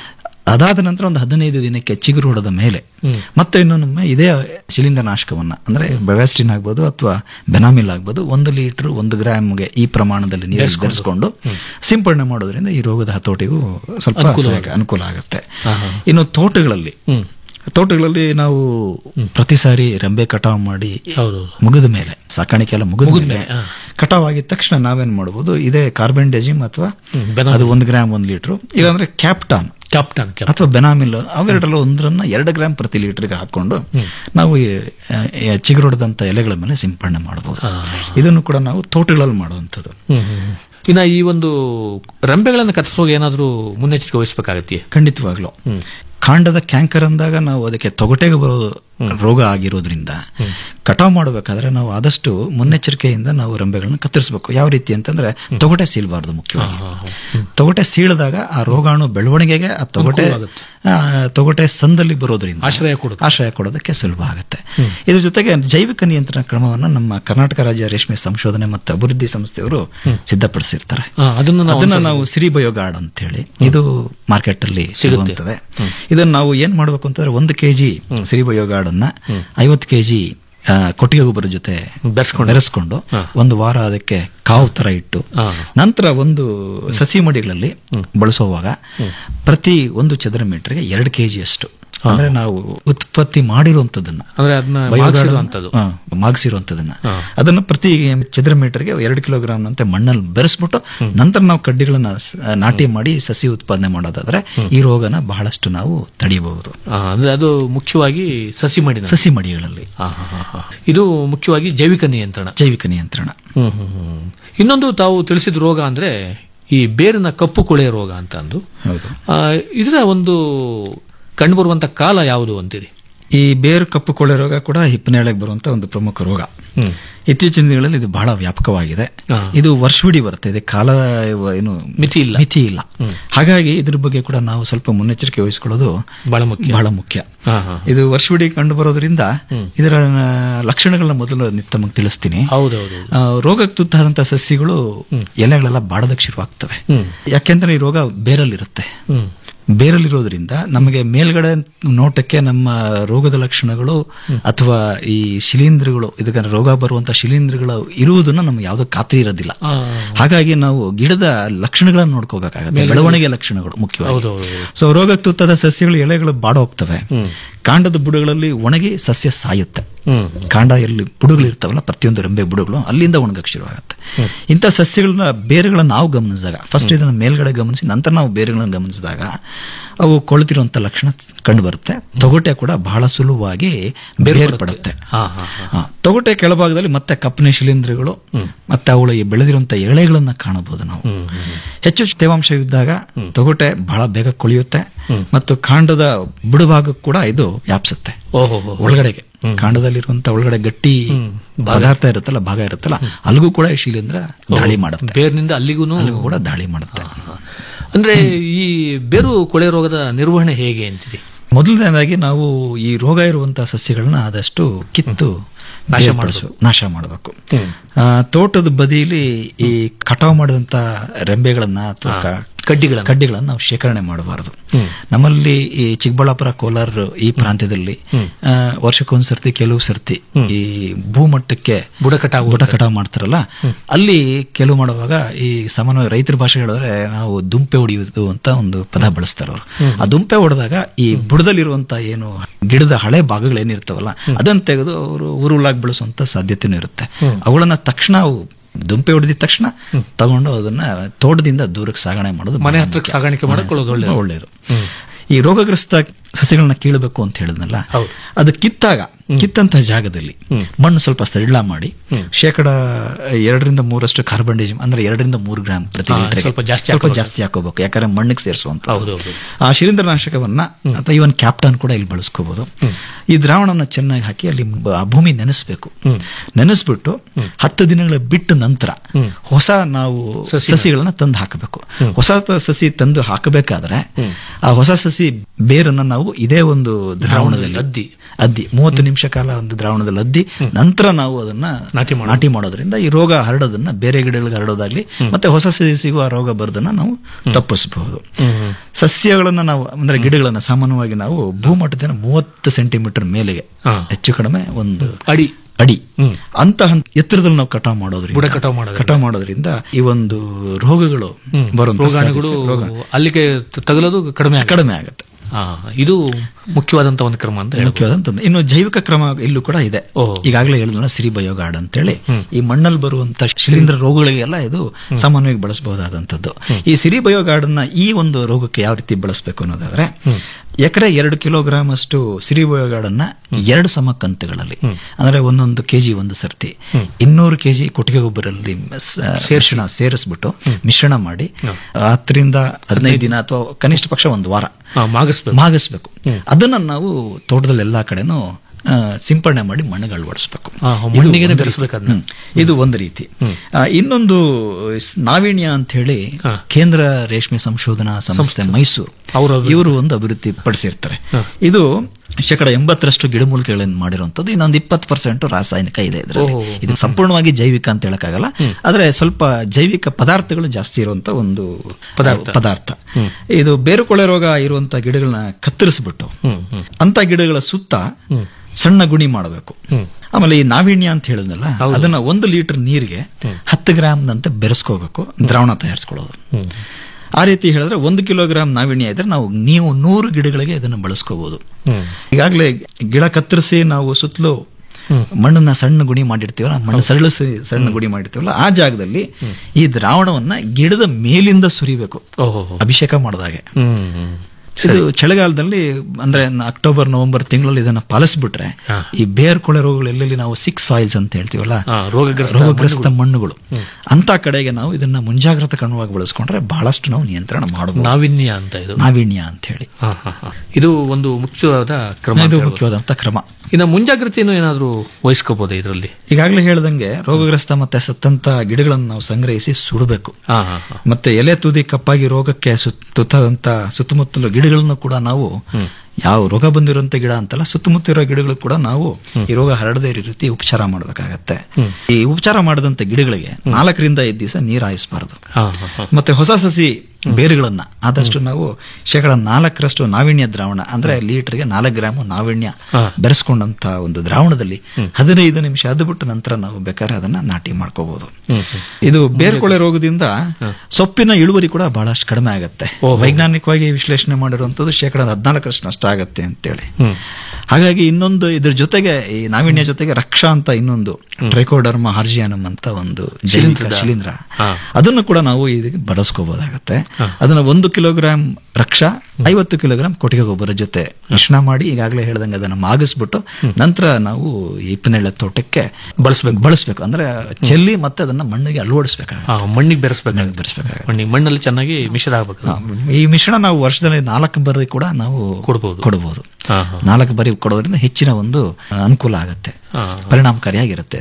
ಅದಾದ ನಂತರ ಒಂದು ಹದಿನೈದು ದಿನಕ್ಕೆ ಚಿಗುರು ಹೊಡೆದ ಮೇಲೆ ಮತ್ತೆ ಇನ್ನೊಮ್ಮೆ ಇದೇ ಶಿಲೀಂಧ್ರ ನಾಶಕವನ್ನ ಅಂದ್ರೆ ಬೆವೆಸ್ಟಿನ್ ಆಗ್ಬೋದು ಅಥವಾ ಬೆನಾಮಿಲ್ ಆಗ್ಬೋದು ಒಂದು ಲೀಟರ್ ಒಂದು ಗ್ರಾಮ್ಗೆ ಈ ಪ್ರಮಾಣದಲ್ಲಿ ನೀರು ಬೆರೆಸ್ಕೊಂಡು. ಬೆರೆಸ್ಕೊಂಡು ಸಿಂಪಡಣೆ ಮಾಡೋದ್ರಿಂದ ಈ ರೋಗದ ಹತೋಟಿಗೂ ಸ್ವಲ್ಪ ಅನುಕೂಲವಾಗುತ್ತೆ. ಸಹಾಯಕ- ಅನುಕೂಲ ಆಗುತ್ತೆ ಇನ್ನು ತೋಟಗಳಲ್ಲಿ ತೋಟಗಳಲ್ಲಿ ನಾವು ಪ್ರತಿ ಸಾರಿ ರೆಂಬೆ ಕಟಾವು ಮಾಡಿ ಮುಗಿದ ಮೇಲೆ ಸಾಕಾಣಿಕೆ ಎಲ್ಲ ಮುಗಿದ ಮೇಲೆ ಕಟಾವ್ ಆಗಿದ ತಕ್ಷಣ ನಾವೇನ್ ಮಾಡಬಹುದು ಇದೇ ಕಾರ್ಬನ್ ಡೆಜಿಮ್ ಅಥವಾ ಬೆನಾಮಿಲ್. ಅದು ಒಂದು ಗ್ರಾಮ್ ಒಂದು ಲೀಟರ್ ಇಲ್ಲಾಂದ್ರೆ ಕ್ಯಾಪ್ಟಾನ್ ಕ್ಯಾಪ್ಟನ್ ಅಥವಾ ಬೆನಾಮಿಲ್ ಅವೆರಡಲ್ಲ ಒಂದರನ್ನ ಎರಡು ಗ್ರಾಮ್ ಪ್ರತಿ ಲೀಟರ್ಗೆ ಹಾಕೊಂಡು ನಾವು ಈ, ಆ, ಈ ಚಿಗುರೊಡೆದಂತ ಎಲೆಗಳ ಮೇಲೆ ಸಿಂಪಡಣೆ ಮಾಡಬಹುದು ಇದನ್ನು ಕೂಡ ನಾವು ತೋಟಗಳಲ್ಲಿ ಮಾಡುವಂಥದ್ದು ಇನ್ನ ಈ ಒಂದು ರೆಂಬೆಗಳನ್ನು ಕತ್ತರಿಸುವಾಗ ಏನಾದರೂ ಮುನ್ನೆಚ್ಚರಿಕೆ ವಹಿಸಬೇಕಾಗತ್ತೆ ಖಂಡಿತವಾಗ್ಲು ಕಾಂಡದ ಕ್ಯಾಂಕರ್ ಅಂದಾಗ ನಾವು ಅದಕ್ಕೆ ತೊಗಟೆಗೆ ಬರೋ ರೋಗ ಆಗಿರೋದ್ರಿಂದ ಕಟಾವ್ ಮಾಡಬೇಕಾದ್ರೆ ನಾವು ಆದಷ್ಟು ಮುನ್ನೆಚ್ಚರಿಕೆಯಿಂದ ನಾವು ರೆಂಬೆಗಳನ್ನ ಕತ್ತರಿಸಬೇಕು ಯಾವ ರೀತಿ ಅಂತಂದ್ರೆ ತೊಗಟೆ ಸೀಳಬಾರ್ದು ಮುಖ್ಯವಾಗಿ ತೊಗಟೆ ಸೀಳಿದಾಗ ಆ ರೋಗಾಣು ಬೆಳವಣಿಗೆಗೆ ಆ ತೊಗಟೆ ಅನುಕೂಲವಾಗುತ್ತೆ. ಆ, ತೊಗಟೆ ಸಂದಲ್ಲಿ ಬರೋದ್ರಿಂದ ಆಶ್ರಯ ಕೊಡುತ್ತೆ. ಆಶ್ರಯ ಕೊಡೋದಕ್ಕೆ ಸುಲಭ ಆಗುತ್ತೆ ಇದ್ರ ಜೊತೆಗೆ ಜೈವಿಕ ನಿಯಂತ್ರಣ ಕ್ರಮವನ್ನ ನಮ್ಮ ಕರ್ನಾಟಕ ರಾಜ್ಯ ರೇಷ್ಮೆ ಸಂಶೋಧನೆ ಮತ್ತು ಅಭಿವೃದ್ಧಿ ಸಂಸ್ಥೆಯವರು ಸಿದ್ಧಪಡಿಸಿರ್ತಾರೆ ಆ, ಅದನ್ನ ನಾವು ಅದನ್ನ ಒಂದ್ಸಲ- ನಾವು ಸಿರಿ ಬಯೋಗಾರ್ಡ್ ಅಂತ ಹೇಳಿ ಇದು ಮಾರ್ಕೆಟ್ ಅಲ್ಲಿ ಸಿಗುತ್ತೆ. ಸಿಗುವಂತದೆ ಇದನ್ನ ನಾವು ಏನ್ ಮಾಡ್ಬೇಕು ಅಂತಂದ್ರೆ ಒಂದು ಕೆಜಿ ಸಿರಿ ಬಯೋಗಾರ್ಡ್ ಅನ್ನ ಐವತ್ತು ಕೆಜಿ ಕೊಟ್ಟಿಗೆ ಗೊಬ್ಬರ ಜೊತೆ ಬೆರೆಸ್ಕೊಂಡು ಒಂದು ವಾರ ಅದಕ್ಕೆ ಕಾವು ತರ ಇಟ್ಟು ನಂತರ ಒಂದು ಸಸಿ ಮಡಿಗಳಲ್ಲಿ ಬಳಸುವಾಗ ಪ್ರತಿ ಒಂದು ಚದರ ಮೀಟರ್ಗೆ ಎರಡು ಕೆಜಿ ಅಷ್ಟು ಅಂದ್ರೆ ನಾವು ಉತ್ಪತ್ತಿ ಮಾಡಿರುವಂತದನ್ನ ಅಂದ್ರೆ ಅದನ್ನ ಬಯೋಗಾರ್ಡ್ ಮಾಗ್ಸಿರುವಂತದ್ದು. ಹಾ, ಮಾಗ್ಸಿರುವಂತದನ್ನ ಅದನ್ನ ಪ್ರತಿ ಚದರ ಮೀಟರ್ಗೆ ಎರಡು ಕಿಲೋಗ್ರಾಮ್ ನಂತೆ ಮಣ್ಣಲ್ಲಿ ಬೆರೆಸ್ಬಿಟ್ಟು ನಂತರ ನಾವು ಕಡ್ಡಿಗಳನ್ನ ಸ- ನಾಟಿ ಮಾಡಿ ಸಸಿ ಉತ್ಪಾದನೆ ಮಾಡೋದಾದ್ರೆ ಈ ರೋಗನ ಬಹಳಷ್ಟು ನಾವು ತಡೆಯಬಹುದು ಆ, ಅಂದ್ರೆ ಅದು ಮುಖ್ಯವಾಗಿ ಸಸಿ ಮಡಿನ ಸಸಿ ಮಡಿಗಳಲ್ಲಿ ಆ, ಹಾ, ಹಾ, ಹಾ. ಇದು ಮುಖ್ಯವಾಗಿ ಜೈವಿಕ ನಿಯಂತ್ರಣ ಜೈವಿಕ ನಿಯಂತ್ರಣ ಹ್ಮ್, ಹ್ಮ್, ಹ್ಮ್. ಇನ್ನೊಂದು ತಾವು ತಿಳಿಸಿದ ರೋಗ ಅಂದ್ರೆ ಈ ಬೇರಿನ ಕಪ್ಪು ಕೊಳೆ ರೋಗ ಅಂತ ಅಂದು ಹೌದು ಆ, ಇದರ ಒಂದು ಕಂಡುಬರುವಂತ ಕಾಲ ಯಾವುದು ಅಂತೀರಿ ಈ ಬೇರು ಕಪ್ಪು ಕೊಳೆ ರೋಗ ಕೂಡ ಹಿಪ್ಪನೇಳೆಗೆ ಬರುವಂತ ಒಂದು ಪ್ರಮುಖ ರೋಗ ಇತ್ತೀಚಿನ ದಿನಗಳಲ್ಲಿ ಇದು ಬಹಳ ವ್ಯಾಪಕವಾಗಿದೆ ಇದು ವರ್ಷವಿಡೀ ಬರುತ್ತೆ ಇದೆ ಕಾಲ ಏನು ಮಿತಿ ಇಲ್ಲ ಮಿತಿ ಇಲ್ಲ ಹಾಗಾಗಿ ಇದ್ರ ಬಗ್ಗೆ ಕೂಡ ನಾವು ಸ್ವಲ್ಪ ಮುನ್ನೆಚ್ಚರಿಕೆ ವಹಿಸಿಕೊಳ್ಳೋದು ಬಹಳ ಮುಖ್ಯ ಬಹಳ ಮುಖ್ಯ ಹಾ, ಹಾ. ಇದು ವರ್ಷವಿಡೀ ಕಂಡು ಬರೋದ್ರಿಂದ ಇದರ ಆ, ಲಕ್ಷಣಗಳನ್ನ ಮೊದಲು ನಿ- ತಮಗೆ ತಿಳಿಸ್ತೀನಿ ಹೌದೌದು ಆ, ರೋಗಕ್ಕೆ ತುತ್ತಾದಂತ ಸಸಿಗಳು ಎಲೆಗಳೆಲ್ಲ ಬಾಡದಕ್ಕೆ ಶುರುವಾಗ್ತವೆ ಯಾಕೆಂದ್ರೆ ಈ ರೋಗ ಬೇರಲ್ಲಿರುತ್ತೆ ಹ್ಮ್ ಬೇರಲ್ಲಿರೋದ್ರಿಂದ ನಮಗೆ ಮೇಲ್ಗಡೆ ನೋಟಕ್ಕೆ ನಮ್ಮ ರೋಗದ ಲಕ್ಷಣಗಳು ಅಥವಾ ಈ ಶಿಲೀಂಧ್ರಗಳು ಇದಕ್ಕೆ ರೋಗ ಬರುವಂತ ಶಿಲೀಂಧ್ರಗಳು ಇರುವುದನ್ನ ನಮ್ಗೆ ಯಾವುದೋ ಖಾತ್ರಿ ಇರೋದಿಲ್ಲ ಆ, ಹಾಗಾಗಿ ನಾವು ಗಿಡದ ಲಕ್ಷಣಗಳನ್ನ ನೋಡ್ಕೋಬೇಕಾಗತ್ತೆ ಮೇಲ್ಗಡೆ- ಬೆಳವಣಿಗೆ ಲಕ್ಷಣಗಳು ಮುಖ್ಯವಾಗಿ ಹೌದೌದು ಸೊ ರೋಗಕ್ಕೆ ತುತ್ತಾದ ಸಸ್ಯಗಳು ಎಲೆಗಳು ಬಾಡೋಗ್ತವೆ ಕಾಂಡದ ಬುಡಗಳಲ್ಲಿ ಒಣಗಿ ಸಸ್ಯ ಸಾಯುತ್ತೆ ಕಾಂಡ ಎಲ್ಲಿ ಬುಡಗಳು ಇರ್ತಾವಲ್ಲ ಪ್ರತಿಯೊಂದು ರೆಂಬೆ ಬುಡಗಳು ಅಲ್ಲಿಂದ ಒಣಗಕ್ಕೆ ಶುರುವಾಗುತ್ತೆ ಇಂಥ ಸಸ್ಯಗಳನ್ನ ಬೇರುಗಳನ್ನ ನಾವು ಗಮನಿಸಿದಾಗ ಫಸ್ಟ್ ಇದನ್ನ ಮೇಲ್ಗಡೆ ಗಮನಿಸಿ ನಂತರ ನಾವು ಬೇರುಗಳನ್ನ ಗಮನಿಸಿದಾಗ ಅವು ಕೊಳೆತಿರುವಂತ ಲಕ್ಷಣ ಕಂಡು ಬರುತ್ತೆ ತೊಗಟೆ ಕೂಡ ಬಹಳ ಸುಲಭವಾಗಿ ಬೇರ್ಪಡುತ್ತೆ ಹಾ, ಹಾ, ಹಾ. ಹಾ, ತೊಗಟೆ ಕೆಳಭಾಗದಲ್ಲಿ ಮತ್ತೆ ಕಪ್ಪನೆ ಶಿಲೀಂಧ್ರಗಳು ಮತ್ತೆ ಅವುಗಳ ಈ ಬೆಳೆದಿರುವಂತ ಎಳೆಗಳನ್ನ ಕಾಣಬಹುದು ನಾವು ಹೆಚ್ಚು ತೇವಾಂಶವಿದ್ದಾಗ ತೊಗಟೆ ಬಹಳ ಬೇಗ ಕೊಳೆಯುತ್ತೆ ಮತ್ತು ಕಾಂಡದ ಬುಡಭಾಗಕ್ಕೆ ಕೂಡ ಇದು ವ್ಯಾಪಿಸುತ್ತೆ ಓಹೋ ಒಳಗಡೆಗೆ ಕಾಂಡದಲ್ಲಿರುವಂತ ಒಳಗಡೆ ಗಟ್ಟಿ ಪದಾರ್ಥ ಇರುತ್ತಲ್ಲ ಭಾಗ ಇರುತ್ತಲ್ಲ ಅಲ್ಲಿಗೂ ಕೂಡ ಈ ಶಿಲೀಂಧ್ರ ದಾಳಿ ಮಾಡುತ್ತೆ ಬೇರ್ನಿಂದ ಅಲ್ಲಿಗೂ ಅಲ್ಲಿಗೂ ಕೂಡ ದಾಳಿ ಮಾಡುತ್ತೆ ಅಂದ್ರೆ ಈ ಬೇರು ಕೊಳೆ ರೋಗದ ನಿರ್ವಹಣೆ ಹೇಗೆ ಅಂತೀರಿ ಮೊದಲನೇದಾಗಿ ನಾವು ಈ ರೋಗ ಇರುವಂತಹ ಸಸ್ಯಗಳನ್ನ ಆದಷ್ಟು ಕಿತ್ತು ನಾಶ ಬೇರ್ಪಡಿಸು- ನಾಶ ಮಾಡಬೇಕು ಆ, ತೋಟದ ಬದಿಯಲ್ಲಿ ಈ ಕಟಾವು ಮಾಡಿದಂತ ರೆಂಬೆಗಳನ್ನ ಅಥವಾ ಕ- ಕಡ್ಡಿಗಳನ್ನ ಕಡ್ಡಿಗಳನ್ನ ನಾವು ಶೇಖರಣೆ ಮಾಡಬಾರದು ನಮ್ಮಲ್ಲಿ ಈ ಚಿಕ್ಕಬಳ್ಳಾಪುರ ಕೋಲಾರ ಈ ಪ್ರಾಂತ್ಯದಲ್ಲಿ ಆ, ವರ್ಷಕ್ಕೊಂದ್ ಸರ್ತಿ ಕೆಲವು ಸರ್ತಿ ಈ ಭೂಮಟ್ಟಕ್ಕೆ ಬುಡ ಕಟಾವು ಬುಡ ಕಟಾವು ಮಾಡ್ತಾರಲ್ಲ ಅಲ್ಲಿ ಕೆಲವು ಮಾಡುವಾಗ ಈ ಸಾಮಾನ್ಯ ರೈತರ ಭಾಷೆ ಹೇಳಿದ್ರೆ ನಾವು ದುಂಪೆ ಹೊಡೆಯುವುದು ಅಂತ ಒಂದು ಪದ ಬಳಸ್ತಾರೆ ಅವರು ಆ ದುಂಪೆ ಹೊಡೆದಾಗ ಈ ಬುಡದಲ್ಲಿರುವಂತ ಏನು ಗಿಡದ ಹಳೆ ಭಾಗಗಳು ಏನಿರ್ತಾವಲ್ಲ ಅದನ್ನ ತೆಗೆದು ಅವರು ಉರುಳಾಗಿ ಬೆಳೆಸುವಂತ ಸಾಧ್ಯತೆನೂ ಇರುತ್ತೆ ಅವುಗಳನ್ನ ತಕ್ಷಣ ಅವು ದುಂಪೆ ಹೊಡೆದಿದ ತಕ್ಷಣ ತಗೊಂಡು ಅದನ್ನ ತೋಟದಿಂದ ದೂರಕ್ಕೆ ಸಾಗಣೆ ಮಾಡೋದು ಮನೆ ಬಹಳ ಹತ್ರಕ್ಕೆ ಮುಖ್ಯ. ಸಾಗಾಣಿಕೆ ಮನೆ ಮಾಡ್ಕೊಳ್ಳೋದು ಹತ್ರ ಒಳ್ಳೆಯದು. ಒಳ್ಳೆಯದು ಈ ರೋಗಗ್ರಸ್ತ ಸಸ್ಯಗಳನ್ನ ಕೀಳಬೇಕು ಅಂತ ಹೇಳಿದ್ನಲ್ಲ ಅದು ಕಿತ್ತಾಗ ಕಿತ್ತಂತ ಜಾಗದಲ್ಲಿ ಮಣ್ಣು ಸ್ವಲ್ಪ ಸಡಿಲ ಮಾಡಿ ಶೇಕಡ ಎರಡರಿಂದ ಮೂರಷ್ಟು ಕಾರ್ಬನ್ ಡೈಜಿಮ್ ಅಂದ್ರೆ ಎರಡರಿಂದ ಮೂರು ಗ್ರಾಮ್ ಪ್ರತಿ ಹಾ, ಲೀಟರ್ಗೆ ಸ್ವಲ್ಪ ಜಾಸ್ತಿ ಸ್ವಲ್ಪ ಹಾಕೋಬೇಕು. ಜಾಸ್ತಿ ಹಾಕೋಬೇಕು ಯಾಕಂದ್ರೆ ಮಣ್ಣಿಗೆ ಸೇರಿಸುವಂತ ಹೌದು, ಹೌದು. ಆ ಶಿಲೀಂಧ್ರನಾಶಕವನ್ನ ಅಥವಾ ಇವನ್ ಕ್ಯಾಪ್ಟನ್ ಕೂಡ ಇಲ್ಲಿ ಬಳಸ್ಕೋಬಹುದು ಈ ದ್ರಾವಣನ ಚೆನ್ನಾಗಿ ಹಾಕಿ ಅಲ್ಲಿ ಬ- ಆ ಭೂಮಿ ನೆನೆಸ್ಬೇಕು ನೆನೆಸ್ಬಿಟ್ಟು ಹತ್ತು ದಿನಗಳ ಬಿಟ್ಟ ನಂತರ ಹೊಸ ನಾವು ಸಸಿಗಳನ್ನ ತಂದು ಹಾಕಬೇಕು ಹೊಸ ತ- ಸಸಿ ತಂದು ಹಾಕಬೇಕಾದ್ರೆ ಆ ಹೊಸ ಸಸಿ ಬೇರನ್ನ ನಾವು ಇದೇ ಒಂದು ದ್ರಾವಣದಲ್ಲಿ ಅದ್ದಿ. ಅದ್ದಿ ಮೂವತ್ತು ನಿಮಿಷ ಕಾಲ ಒಂದು ದ್ರಾವಣದಲ್ಲಿ ಅದ್ದಿ ನಂತರ ನಾವು ಅದನ್ನ ನಾಟಿ ಮಾಡೋದ್ರಿಂದ ಈ ರೋಗ ಹರಡೋದನ್ನ ಬೇರೆ ಗಿಡಗಳಿಗೆ ಹರಡೋದಾಗ್ಲಿ ಮತ್ತೆ ಹೊಸ ಸಸಿಗೂ ಆ ರೋಗ ಬರೋದನ್ನ ನಾವು ತಪ್ಪಿಸಬಹುದು ಸಸ್ಯಗಳನ್ನ ನಾವು ಅಂದ್ರೆ ಗಿಡಗಳನ್ನ ಸಾಮಾನ್ಯವಾಗಿ ನಾವು ಭೂಮಟ್ಟದಿಂದ ಮೂವತ್ತು ಸೆಂಟಿಮೀಟರ್ ಮೇಲೆಗೆ ಹೆಚ್ಚು ಕಡಿಮೆ ಒಂದು ಅಡಿ ಅಡಿ ಅಂತಹ ಎತ್ತರದಲ್ಲಿ ನಾವು ಕಟಾವ್ ಮಾಡೋದ್ರಿಂದ ಬುಡ ಕಟಾವು ಮಾಡೋದ್ರಿಂದ. ಕಟಾವ್ ಮಾಡೋದ್ರಿಂದ ಈ ಒಂದು ರೋಗಗಳು ಬರುವಂತ ರೋಗಾಣುಗಳು ಸಾಧ್ಯತೆ- ರೋಗ ಅಲ್ಲಿಗೆ ತ- ತಗಲೋದು ಕಡಿಮೆ ಆಗುತ್ತೆ. ಕಡಿಮೆ ಆಗುತ್ತೆ ಆ, ಇದು ಮುಖ್ಯವಾದಂತ ಒಂದು ಕ್ರಮ ಅಂತ ಹೇಳ್ಬೋದು. ಮುಖ್ಯವಾದಂತ ಇನ್ನು ಜೈವಿಕ ಕ್ರಮ ಇಲ್ಲೂ ಕೂಡ ಇದೆ ಈಗಾಗಲೇ ಹೇಳಿದ್ನಲ್ಲ ಸಿರಿ ಬಯೋಗಾರ್ಡ್ ಅಂತೇಳಿ ಈ ಮಣ್ಣಲ್ಲಿ ಬರುವಂತ ಶಿಲೀಂಧ್ರ ರೋಗಗಳಿಗೆಲ್ಲ ಇದು ಸಾಮಾನ್ಯವಾಗಿ ಬಳಸಬಹುದಾದಂತದ್ದು ಈ ಸಿರಿ ಬಯೋಗಾರ್ಡ್ ನ ಈ ಒಂದು ರೋಗಕ್ಕೆ ಯಾವ ರೀತಿ ಬಳಸಬೇಕು ಅನ್ನೋದಾದ್ರೆ ಎಕರೆ ಎರಡು ಕಿಲೋಗ್ರಾಮ್ ಅಷ್ಟು ಸಿರಿ ಬಯೋಗಾರ್ಡ್ ಅನ್ನ ಎರಡು ಸಮ ಕಂತುಗಳಲ್ಲಿ ಅಂದ್ರೆ ಒಂದೊಂದು ಕೆಜಿ ಒಂದು ಸರ್ತಿ ಇನ್ನೂರು ಕೆಜಿ ಕೊಟ್ಟಿಗೆ ಗೊಬ್ಬರಲ್ಲಿ ಸ- ಮಿಶ್ರಣ ಸೇರಿಸ್ಬಿಟ್ಟು ಮಿಶ್ರಣ ಮಾಡಿ ಹತ್ತರಿಂದ ಹದಿನೈದು ದಿನ ಅಥವಾ ಕನಿಷ್ಠ ಪಕ್ಷ ಒಂದು ವಾರ ಮಾಗಿಸ್ಬೇಕು ಮಾಗಿಸ್ಬೇಕು ಅದನ್ನ ನಾವು ತೋಟದಲ್ಲಿ ಎಲ್ಲಾ ಕಡೆನೂ ಆ, ಸಿಂಪಡಣೆ ಮಾಡಿ ಮಣ್ಣಿಗೆ ಅಳವಡಿಸಬೇಕು ಆ, ಇದು ಮಣ್ಣಿಗೆನೆ ಒಂದು ಬೆರೆಸ್ಬೇಕು ರೀತಿ. ಅದನ್ನ. ಹ್ಮ್. ಇದು ಒಂದು ರೀತಿ ಆ, ಇನ್ನೊಂದು ಸ್- ನಾವೀಣ್ಯ ಅಂತ ಹೇಳಿ ಕೇಂದ್ರ ರೇಷ್ಮೆ ಸಂಶೋಧನಾ ಸಂಸ್ಥೆ ಮೈಸೂರು ಇವರು ಒಂದು ಅಭಿವೃದ್ಧಿ ಪಡಿಸಿರ್ತಾರೆ ಇದು ಶೇಕಡ ಎಂಬತ್ತರಷ್ಟು ಗಿಡಮೂಲಿಕೆಗಳನ್ನು ಮಾಡಿರುವಂತದ್ದು ಇನ್ನೊಂದು ಇಪ್ಪತ್ತು ಪರ್ಸೆಂಟ್ ರಾಸಾಯನಿಕ ಇದೆ ಇದರಲ್ಲಿ ಓಹೋ. ಇದು ಸಂಪೂರ್ಣವಾಗಿ ಜೈವಿಕ ಅಂತ ಹೇಳಕ್ಕಾಗಲ್ಲ ಆದ್ರೆ ಸ್ವಲ್ಪ ಜೈವಿಕ ಪದಾರ್ಥಗಳು ಜಾಸ್ತಿ ಇರುವಂತ ಒಂದು ಪದಾರ್ಥ. ಪದಾರ್ಥ ಇದು ಬೇರುಕೊಳೆ ರೋಗ ಇರುವಂತ ಗಿಡಗಳನ್ನ ಕತ್ತರಿಸ್ಬಿಟ್ಟು ಅಂತ ಗಿಡಗಳ ಸುತ್ತ ಸಣ್ಣ ಗುಣಿ ಮಾಡಬೇಕು ಆಮೇಲೆ ಈ ನಾವೀಣ್ಯ ಅಂತ ಹೇಳಿದ್ನಲ್ಲ ಅದನ್ನ ಒಂದು ಲೀಟರ್ ನೀರಿಗೆ ಹತ್ತು ಗ್ರಾಮ್ನಂತೆ ಬೆರೆಸ್ಕೋಬೇಕು ದ್ರಾವಣ ತಯಾರಿಸ್ಕೊಳ್ಳೋದು ಆ ರೀತಿ ಹೇಳಿದ್ರೆ ಒಂದು ಕಿಲೋಗ್ರಾಮ್ ನಾವೀಣ್ಯ ಇದ್ರೆ ನಾವು ನೀವು ನೂರು ಗಿಡಗಳಿಗೆ ಇದನ್ನು ಬಳಸ್ಕೋಬಹುದು ಈಗಾಗಲೇ ಗಿಡ ಕತ್ತರಿಸಿ ನಾವು ಸುತ್ತಲೂ ಮಣ್ಣನ್ನ ಸಣ್ಣ ಗುಣಿ ಮಾಡಿರ್ತೀವಲ್ಲ ಮಣ್ಣು ಸರಳಿಸಿ ಸಣ್ಣ ಗುಣಿ ಮಾಡಿರ್ತೀವಲ್ಲ ಆ ಜಾಗದಲ್ಲಿ ಈ ದ್ರಾವಣವನ್ನ ಗಿಡದ ಮೇಲಿಂದ ಸುರಿಬೇಕು ಅಭಿಷೇಕ ಮಾಡಿದಾಗೆ ಇದು ಚಳಿಗಾಲದಲ್ಲಿ ಅಂದ್ರೆ ನ- ಅಕ್ಟೋಬರ್ ನವೆಂಬರ್ ತಿಂಗಳಲ್ಲಿ ಇದನ್ನ ಪಾಲಿಸ್ಬಿಟ್ರೆ ಈ ಬೇರ್ ಕೊಳೆ ರೋಗಗಳು ಎಲ್ಲೆಲ್ಲಿ ನಾವು ಸಿಕ್ಸ್ ಸಾಯಿಲ್ಸ್ ಅಂತ ಹೇಳ್ತೀವಲ್ಲ ರೋಗಗ್ರಸ್ತ ರೋಗಗ್ರಸ್ತ ಮಣ್ಣುಗಳು ಅಂತ ಕಡೆಗೆ ನಾವು ಇದನ್ನ ಮುಂಜಾಗ್ರತಾ ಕ್ರಮವಾಗಿ ಬಳಸ್ಕೊಂಡ್ರೆ ಬಹಳಷ್ಟು ನಾವು ನಿಯಂತ್ರಣ ಮಾಡಬಹುದು ನಾವಿನ್ಯ ಅಂತ ಇದು ನಾವೀಣ್ಯ ಅಂತ ಹೇಳಿ ಹಾ, ಹಾ, ಹಾ. ಇದು ಒಂದು ಮುಖ್ಯವಾದ ಕ್ರಮ ಅಂತ ಇದು ಹೇಳ್ಬೋದು. ಮುಖ್ಯವಾದಂತ ಕ್ರಮ ಇನ್ನು ಮುಂಜಾಗ್ರತೆಯನ್ನು ಏನಾದರೂ ವಹಿಸ್ಕೋಬಹುದು ಇದರಲ್ಲಿ ಈಗಾಗಲೇ ಹೇಳ್ದಂಗೆ ರೋಗಗ್ರಸ್ತ ಮತ್ತೆ ಸತ್ತಂತ ಗಿಡಗಳನ್ನು ನಾವು ಸಂಗ್ರಹಿಸಿ ಸುಡಬೇಕು ಮತ್ತೆ ಎಲೆ ತುದಿ ಕಪ್ಪಾಗಿ ರೋಗಕ್ಕೆ ಸುತ್- ತುತ್ತಾದಂತ ಸುತ್ತಮುತ್ತಲು ಗಿಡಗಳನ್ನು ಕೂಡ ನಾವು ಯಾವ ರೋಗ ಬಂದಿರುವಂತ ಗಿಡ ಅಂತಲ್ಲ ಸುತ್ತಮುತ್ತ ಇರೋ ಗಿಡಗಳು ಕೂಡ ನಾವು ಈ ರೋಗ ಹರಡದೇ ಇರೋ ರೀತಿ ಉಪಚಾರ ಮಾಡಬೇಕಾಗತ್ತೆ ಈ ಉಪಚಾರ ಮಾಡದಂತ ಗಿಡಗಳಿಗೆ ನಾಲ್ಕರಿಂದ ಐದು ದಿವಸ ನೀರು ಹಾಯಿಸಬಾರದು ಮತ್ತೆ ಹೊಸ ಸಸಿ ಬೇರುಗಳನ್ನ ಆದಷ್ಟು ನಾವು ಶೇಕಡ ನಾಲ್ಕರಷ್ಟು ನಾವೀಣ್ಯ ದ್ರಾವಣ ಅಂದ್ರೆ ಲೀಟರ್ಗೆ ನಾಲ್ಕು ಗ್ರಾಮ್ ನಾವೀಣ್ಯ ಬೆರೆಸ್ಕೊಂಡಂತ ಒಂದು ದ್ರಾವಣದಲ್ಲಿ ಹದಿನೈದು ನಿಮಿಷ ಅದ್ಬಿಟ್ಟು ನಂತರ ನಾವು ಬೇಕಾದ್ರೆ ಅದನ್ನ ನಾಟಿ ಮಾಡ್ಕೋಬಹುದು ಇದು ಬೇರ್ಕೊಳೆ ರೋಗದಿಂದ ಸೊಪ್ಪಿನ ಇಳುವರಿ ಕೂಡ ಬಹಳಷ್ಟು ಕಡಿಮೆ ಆಗುತ್ತೆ ವೈಜ್ಞಾನಿಕವಾಗಿ ವಿಶ್ಲೇಷಣೆ ಮಾಡಿರುವಂತದ್ದು ಶೇಕಡ ಹದಿನಾಲ್ಕರಷ್ಟು ನಷ್ಟ ಆಗತ್ತೆ ಅಂತೇಳಿ ಹಾಗಾಗಿ ಇನ್ನೊಂದು ಇದ್ರ ಜೊತೆಗೆ ಈ ನಾವೀಣ್ಯ ಜೊತೆಗೆ ರಕ್ಷಾ ಅಂತ ಇನ್ನೊಂದು ಟ್ರೈಕೋಡರ್ಮ ಹಾರ್ಜಿಯಾನಮ್ ಅಂತ ಒಂದು ಜೈವಿಕ ಶಿಲೀಂಧ್ರದ. ಶಿಲೀಂಧ್ರ ಅದನ್ನು ಕೂಡ ನಾವು ಇದಕ್ಕೆ ಬಳಸ್ಕೋಬಹುದಾಗತ್ತೆ ಅದನ್ನ ಒಂದು ಕಿಲೋಗ್ರಾಂ ರಕ್ಷಾ ಐವತ್ತು ಕಿಲೋಗ್ರಾಂ ಕೊಟ್ಟಿಗೆ ಗೊಬ್ಬರ ಜೊತೆ ಮಿಶ್ರಣ ಮಾಡಿ ಈಗಾಗಲೇ ಹೇಳ್ದಂಗೆ ಅದನ್ನ ಮಾಗಿಸ್ಬಿಟ್ಟು ನಂತರ ನಾವು ಇಪ್ಪನೆಳೆ ತೋಟಕ್ಕೆ ಬಳಸಬೇಕು ಬಳಸಬೇಕು ಅಂದ್ರೆ ಚೆಲ್ಲಿ ಮತ್ತೆ ಅದನ್ನ ಮಣ್ಣಿಗೆ ಅಳವಡಿಸಬೇಕಾಗುತ್ತೆ ಆ, ಮಣ್ಣಿಗೆ ಬೆರೆಸ್ಬೇಕಾಗುತ್ತೆ ಬೆರೆಸ್ಬೇಕಾಗುತ್ತೆ ಮಣ್ಣಿಗೆ ಮಣ್ಣಲ್ಲಿ ಚೆನ್ನಾಗಿ ಮಿಶ್ರ ಆಗ್ಬೇಕು ಈ ಮಿಶ್ರಣ ನಾವು ವರ್ಷದಲ್ಲಿ ನಾಲ್ಕು ಬಾರಿ ಕೂಡ ನಾವು ಕೊಡ್ಬೋದು ಕೊಡಬಹುದು ನಾಲ್ಕು ಬಾರಿ ಕೊಡೋದ್ರಿಂದ ಹೆಚ್ಚಿನ ಒಂದು ಅನುಕೂಲ ಆಗತ್ತೆ ಪರಿಣಾಮಕಾರಿಯಾಗಿರುತ್ತೆ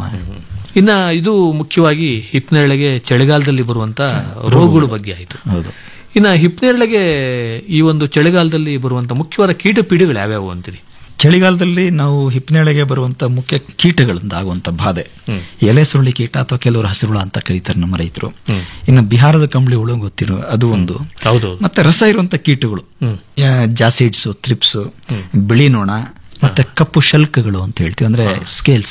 ಇನ್ನ ಇದು ಮುಖ್ಯವಾಗಿ ಹಿಪ್ನೇಳೆಗೆ ಚಳಿಗಾಲದಲ್ಲಿ ಬರುವಂತ ರೋಗಗಳ ಬಗ್ಗೆ ಆಯ್ತು ಹೌದು ಇನ್ನ ಹಿಪ್ನೇರಳೆಗೆ ಈ ಒಂದು ಚಳಿಗಾಲದಲ್ಲಿ ಬರುವಂತ ಮುಖ್ಯವಾದ ಕೀಟ ಪೀಡೆಗಳು ಯಾವ್ಯಾವು ಅಂತೀರಿ ಚಳಿಗಾಲದಲ್ಲಿ ನಾವು ಹಿಪ್ನೇಳೆಗೆ ಬರುವಂತ ಮುಖ್ಯ ಕೀಟಗಳಿಂದ ಆಗುವಂತ ಬಾಧೆ ಎಲೆ ಸುರುಳಿ ಕೀಟ ಅಥವಾ ಕೆಲವರು ಹಸಿರುಳ ಅಂತ ಕರೀತಾರೆ ನಮ್ಮ ರೈತರು ಇನ್ನು ಬಿಹಾರದ ಕಂಬಳಿ ಹುಳು ಗೊತ್ತಿರೋ ಅದು ಒಂದು ಹೌದು ಮತ್ತೆ ರಸ ಇರುವಂತ ಕೀಟಗಳು ಜಾಸಿಡ್ಸ್ ಥ್ರಿಪ್ಸ್ ಬಿಳಿ ನೊಣ ಮತ್ತೆ ಕಪ್ಪು ಶಲ್ಕಗಳು ಅಂತ ಹೇಳ್ತೀವಿ ಅಂದ್ರೆ ಸ್ಕೇಲ್ಸ್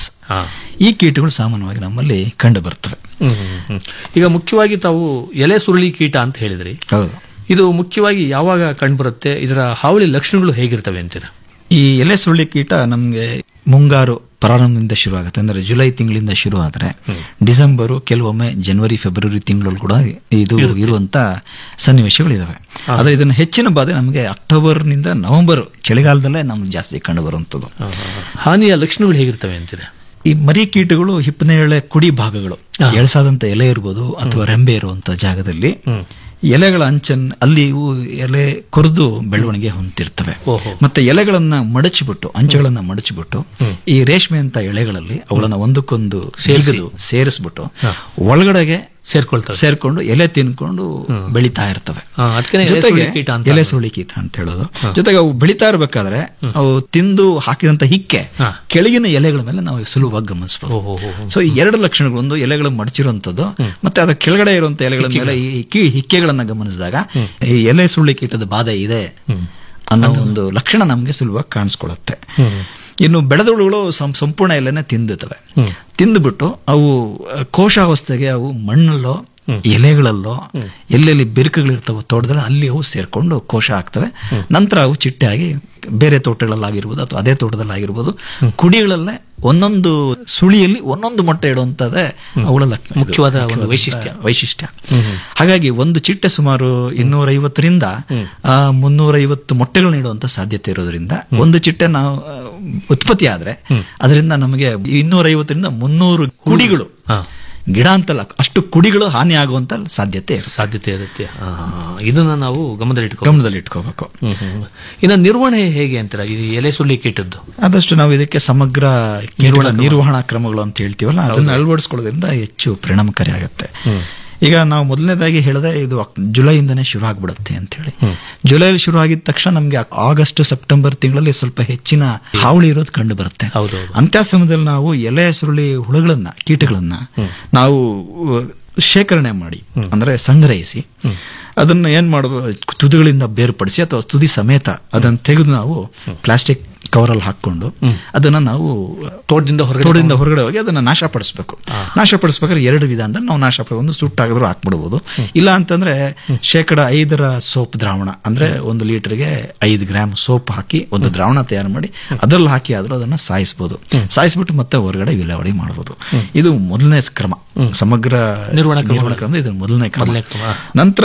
ಈ ಕೀಟಗಳು ಸಾಮಾನ್ಯವಾಗಿ ನಮ್ಮಲ್ಲಿ ಕಂಡು ಬರ್ತವೆ ಹ್ಮ್, ಹ್ಮ್, ಹ್ಮ್. ಈಗ ಮುಖ್ಯವಾಗಿ ತಾವು ಎಲೆ ಸುರುಳಿ ಕೀಟ ಅಂತ ಹೇಳಿದ್ರಿ ಹೌದು ಇದು ಮುಖ್ಯವಾಗಿ ಯಾವಾಗ ಕಂಡುಬರುತ್ತೆ ಇದರ ಹಾವಳಿ ಲಕ್ಷಣಗಳು ಹೇಗಿರ್ತವೆ ಅಂತೀರಾ ಈ ಎಲೆ ಸುರುಳಿ ಕೀಟ ನಮ್ಗೆ ಮುಂಗಾರು ಪ್ರಾರಂಭದಿಂದ ಶುರು ಆಗುತ್ತೆ ಅಂದ್ರೆ ಜುಲೈ ತಿಂಗಳಿಂದ ಶುರು ಆದ್ರೆ ಡಿಸೆಂಬರು ಕೆಲವೊಮ್ಮೆ ಜನವರಿ ಫೆಬ್ರವರಿ ತಿಂಗಳಲ್ಲಿ ಕೂಡ ಇದು ಇರುವಂತ ಸನ್ನಿವೇಶಗಳಿದಾವೆ ಆದ್ರೆ ಇದನ್ನ ಹೆಚ್ಚಿನ ಬಾಧೆ ನಮಗೆ ಅಕ್ಟೋಬರ್ ನಿಂದ ನವೆಂಬರ್ ಚಳಿಗಾಲದಲ್ಲೇ ನಮ್ಗೆ ಜಾಸ್ತಿ ಕಂಡು ಬರುವಂತದ್ದು ಹಾನಿಯ ಲಕ್ಷಣಗಳು ಹೇಗಿರ್ತವೆ ಅಂತೀರಾ ಈ ಮರಿ ಕೀಟಗಳು ಹಿಪ್ಪನೇಳೆ ಕುಡಿ ಭಾಗಗಳು ಎಳಸಾದಂತ ಎಲೆ ಇರ್ಬೋದು ಅಥವಾ ರೆಂಬೆ ಇರುವಂತ ಜಾಗದಲ್ಲಿ ಎಲೆಗಳ ಅಂಚನ್ ಅಲ್ಲಿ ಇವು ಎಲೆ ಕೊರೆದು ಬೆಳವಣಿಗೆ ಹೊಂದಿರ್ತವೆ ಮತ್ತೆ ಎಲೆಗಳನ್ನ ಮಡಚಿಬಿಟ್ಟು ಅಂಚುಗಳನ್ನ ಮಡಚಿಬಿಟ್ಟು ಈ ರೇಷ್ಮೆ ಅಂತ ಎಳೆಗಳಲ್ಲಿ ಅವುಗಳನ್ನ ಒಂದಕ್ಕೊಂದು ಸೇರ್ಸಿ. ಸೇರಿದು ಸೇರಿಸ್ಬಿಟ್ಟು ಒಳಗಡೆಗೆ ಸೇರ್ಕೊಳ್ತವೆ ಸೇರ್ಕೊಂಡು ಎಲೆ ತಿನ್ಕೊಂಡು ಬೆಳಿತಾ ಇರ್ತವೆ ಹಾ, ಅದ್ಕೇನೆ ಎಲೆ ಜೊತೆಗೆ ಸುರುಳಿ ಕೀಟ ಅಂತ ಎಲೆ ಅನ್ನೋದು. ಸುರುಳಿ ಕೀಟ ಅಂತ ಹೇಳೋದು ಜೊತೆಗೆ ಅವು ಬೆಳಿತಾ ಇರ್ಬೇಕಾದ್ರೆ ಅವು ತಿಂದು ಹಾಕಿದಂತ ಹಿಕ್ಕೆ ಕೆಳಗಿನ ಎಲೆಗಳ ಮೇಲೆ ನಾವು ಸುಲಭವಾಗಿ ಗಮನಿಸಬಹುದು ಸೊ ಈ ಎರಡು ಲಕ್ಷಣಗಳು ಒಂದು ಎಲೆಗಳು ಮಡಚಿರುವಂತದ್ದು ಮತ್ತೆ ಅದರ ಕೆಳಗಡೆ ಇರುವಂತ ಎಲೆಗಳ ಮೇಲೆ ಈ ಕಿ- ಹಿಕ್ಕೆಗಳನ್ನ ಗಮನಿಸಿದಾಗ ಈ ಎಲೆ ಸುರುಳಿ ಕೀಟದ ಬಾಧೆ ಇದೆ ಅನ್ನೋ ಒಂದು ಲಕ್ಷಣ ನಮಗೆ ಸುಲಭವಾಗಿ ಕಾಣಿಸ್ಕೊಳ್ಳುತ್ತೆ ಇನ್ನು ಬೆಳೆದವುಗಳು ಸಂ- ಸಂಪೂರ್ಣ ಎಲೆನೆ ತಿಂದಿರ್ತವೆ ತಿಂದುಬಿಟ್ಟು ಅವು ಅಹ್, ಕೋಶಾವಸ್ಥೆಗೆ ಅವು ಮಣ್ಣಲ್ಲೋ ಎಲೆಗಳಲ್ಲೋ ಎಲ್ಲೆಲ್ಲಿ ಬಿರುಕುಗಳಿರ್ತಾವೋ ತೋಟದಲ್ಲಿ ಅಲ್ಲಿ ಅವು ಸೇರ್ಕೊಂಡು ಕೋಶ ಆಗ್ತವೆ ನಂತರ ಅವು ಚಿಟ್ಟೆಯಾಗಿ ಬೇರೆ ತೋಟಗಳಲ್ಲಾಗಿರ್ಬೋದು ಅಥವಾ ಅದೇ ತೋಟದಲ್ಲಾಗಿರ್ಬೋದು ಕುಡಿಗಳಲ್ಲೇ ಒಂದೊಂದು ಸುಳಿಯಲ್ಲಿ ಒಂದೊಂದು ಮೊಟ್ಟೆ ಇಡುವಂತದೇ ಅವುಗಳ ಲಕ್ಷಣ ಇದು. ಮುಖ್ಯವಾದ ಒಂದು ವೈಶಿಷ್ಟ್ಯ. ವೈಶಿಷ್ಟ್ಯ ಹಾಗಾಗಿ ಒಂದು ಚಿಟ್ಟೆ ಸುಮಾರು ಇನ್ನೂರ ಐವತ್ತರಿಂದ ಮುನ್ನೂರ ಐವತ್ತು ಮೊಟ್ಟೆಗಳು ನೀಡುವಂತ ಸಾಧ್ಯತೆ ಇರೋದ್ರಿಂದ ಒಂದು ಚಿಟ್ಟೆ ನಾವು ಆ, ಉತ್ಪತ್ತಿ ಆದ್ರೆ ಅದರಿಂದ ನಮಗೆ ಇನ್ನೂರ ಐವತ್ತರಿಂದ ಮುನ್ನೂರು ಕುಡಿಗಳು ಗಿಡ ಅಂತಲ್ಲ ಅಷ್ಟು ಕುಡಿಗಳು ಹಾನಿ ಆಗುವಂತ ಸಾಧ್ಯತೆ ಇರುತ್ತೆ. ಸಾಧ್ಯತೆ ಇರುತ್ತೆ ಆ, ಇದನ್ನ ನಾವು ಗಮನದಲ್ಲಿ ಗಮನದಲ್ಲಿ ಇಟ್ಕೋಬೇಕು ಇನ್ನು ನಿರ್ವಹಣೆ ಹೇಗೆ ಅಂತೀರಾ ಈ ಎಲೆ ಸುರುಳಿ ಕೀಟದ್ದು ಆದಷ್ಟು ನಾವು ಇದಕ್ಕೆ ಸಮಗ್ರ ನಿರ್ವಹಣಾ ನಿರ್ವಹಣಾ ಕ್ರಮಗಳು ಅಂತ ಹೇಳ್ತೀವಲ್ಲ ಅದನ್ನ ಅಳವಡಿಸ್ಕೊಳ್ಳೋದ್ರಿಂದ ಹೆಚ್ಚು ಪರಿಣಾಮಕಾರಿ ಆಗುತ್ತೆ ಈಗ ನಾವು ಮೊದಲನೇದಾಗಿ ಹೇಳಿದೆ ಇದು ಅಕ್- ಜುಲೈಯಿಂದನೇ ಶುರು ಆಗ್ಬಿಡುತ್ತೆ ಅಂತ ಹೇಳಿ ಜುಲೈಲಿ ಶುರು ಆಗಿದ ತಕ್ಷಣ ನಮ್ಗೆ ಆಗಸ್ಟ್ ಸೆಪ್ಟೆಂಬರ್ ತಿಂಗಳಲ್ಲಿ ಸ್ವಲ್ಪ ಹೆಚ್ಚಿನ ಹಾವಳಿ ಇರೋದು ಕಂಡು ಬರುತ್ತೆ ಅಂತ ಸಮಯದಲ್ಲಿ ನಾವು ಎಲೆ ಸುರುಳಿ ಹುಳುಗಳನ್ನ ಕೀಟಗಳನ್ನ ನಾವು ಅಹ್, ಶೇಖರಣೆ ಮಾಡಿ ಅಂದ್ರೆ ಸಂಗ್ರಹಿಸಿ ಅದನ್ನ ಏನ್ ಮಾಡಬಹುದು ತುದಿಗಳಿಂದ ಬೇರ್ಪಡಿಸಿ ಅಥವಾ ತುದಿ ಸಮೇತ ಅದನ್ನ ತೆಗೆದು ನಾವು ಪ್ಲಾಸ್ಟಿಕ್ ಕವರ್ ಅಲ್ಲಿ ಹಾಕೊಂಡು ಅದನ್ನ ನಾವು ತೋಟದಿಂದ ಹೊರಗಡೆ ತೋಟದಿಂದ ಹೊರಗಡೆ ಹೋಗಿ ಅದನ್ನ ನಾಶಪಡಿಸಬೇಕು ನಾಶಪಡಿಸ್ಬೇಕಾದ್ರೆ ಎರಡು ವಿಧಾನದಲ್ಲಿ ನಾವು ನಾಶ ಒಂದು ಸುಟ್ಟಾಗಿದ್ರು ಹಾಕ್ಬಿಡ್ಬೋದು ಇಲ್ಲ ಅಂತಂದ್ರೆ ಶೇಕಡ ಐದರ ಸೋಪ್ ದ್ರಾವಣ ಅಂದ್ರೆ ಒಂದು ಲೀಟರ್ಗೆ ಐದು ಗ್ರಾಮ್ ಸೋಪ್ ಹಾಕಿ ಒಂದು ದ್ರಾವಣ ತಯಾರು ಮಾಡಿ ಅದ್ರಲ್ಲಿ ಹಾಕಿ ಆದ್ರೂ ಅದನ್ನ ಸಾಯಿಸಬಹುದು ಸಾಯಿಸ್ಬಿಟ್ಟು ಮತ್ತೆ ಹೊರಗಡೆ ವಿಲೇವಾರಿ ಮಾಡಬಹುದು ಇದು ಮೊದಲನೇ ಕ್ರಮ ಸಮಗ್ರ ನಿರ್ವಹಣಾ ಕ್ರಮಗಳು. ನಿರ್ವಹಣಾ ಕ್ರಮ ಇದು ಮೊದಲನೇ ಕ್ರಮ ಮೊದಲನೇ ಕ್ರಮ. ನಂತರ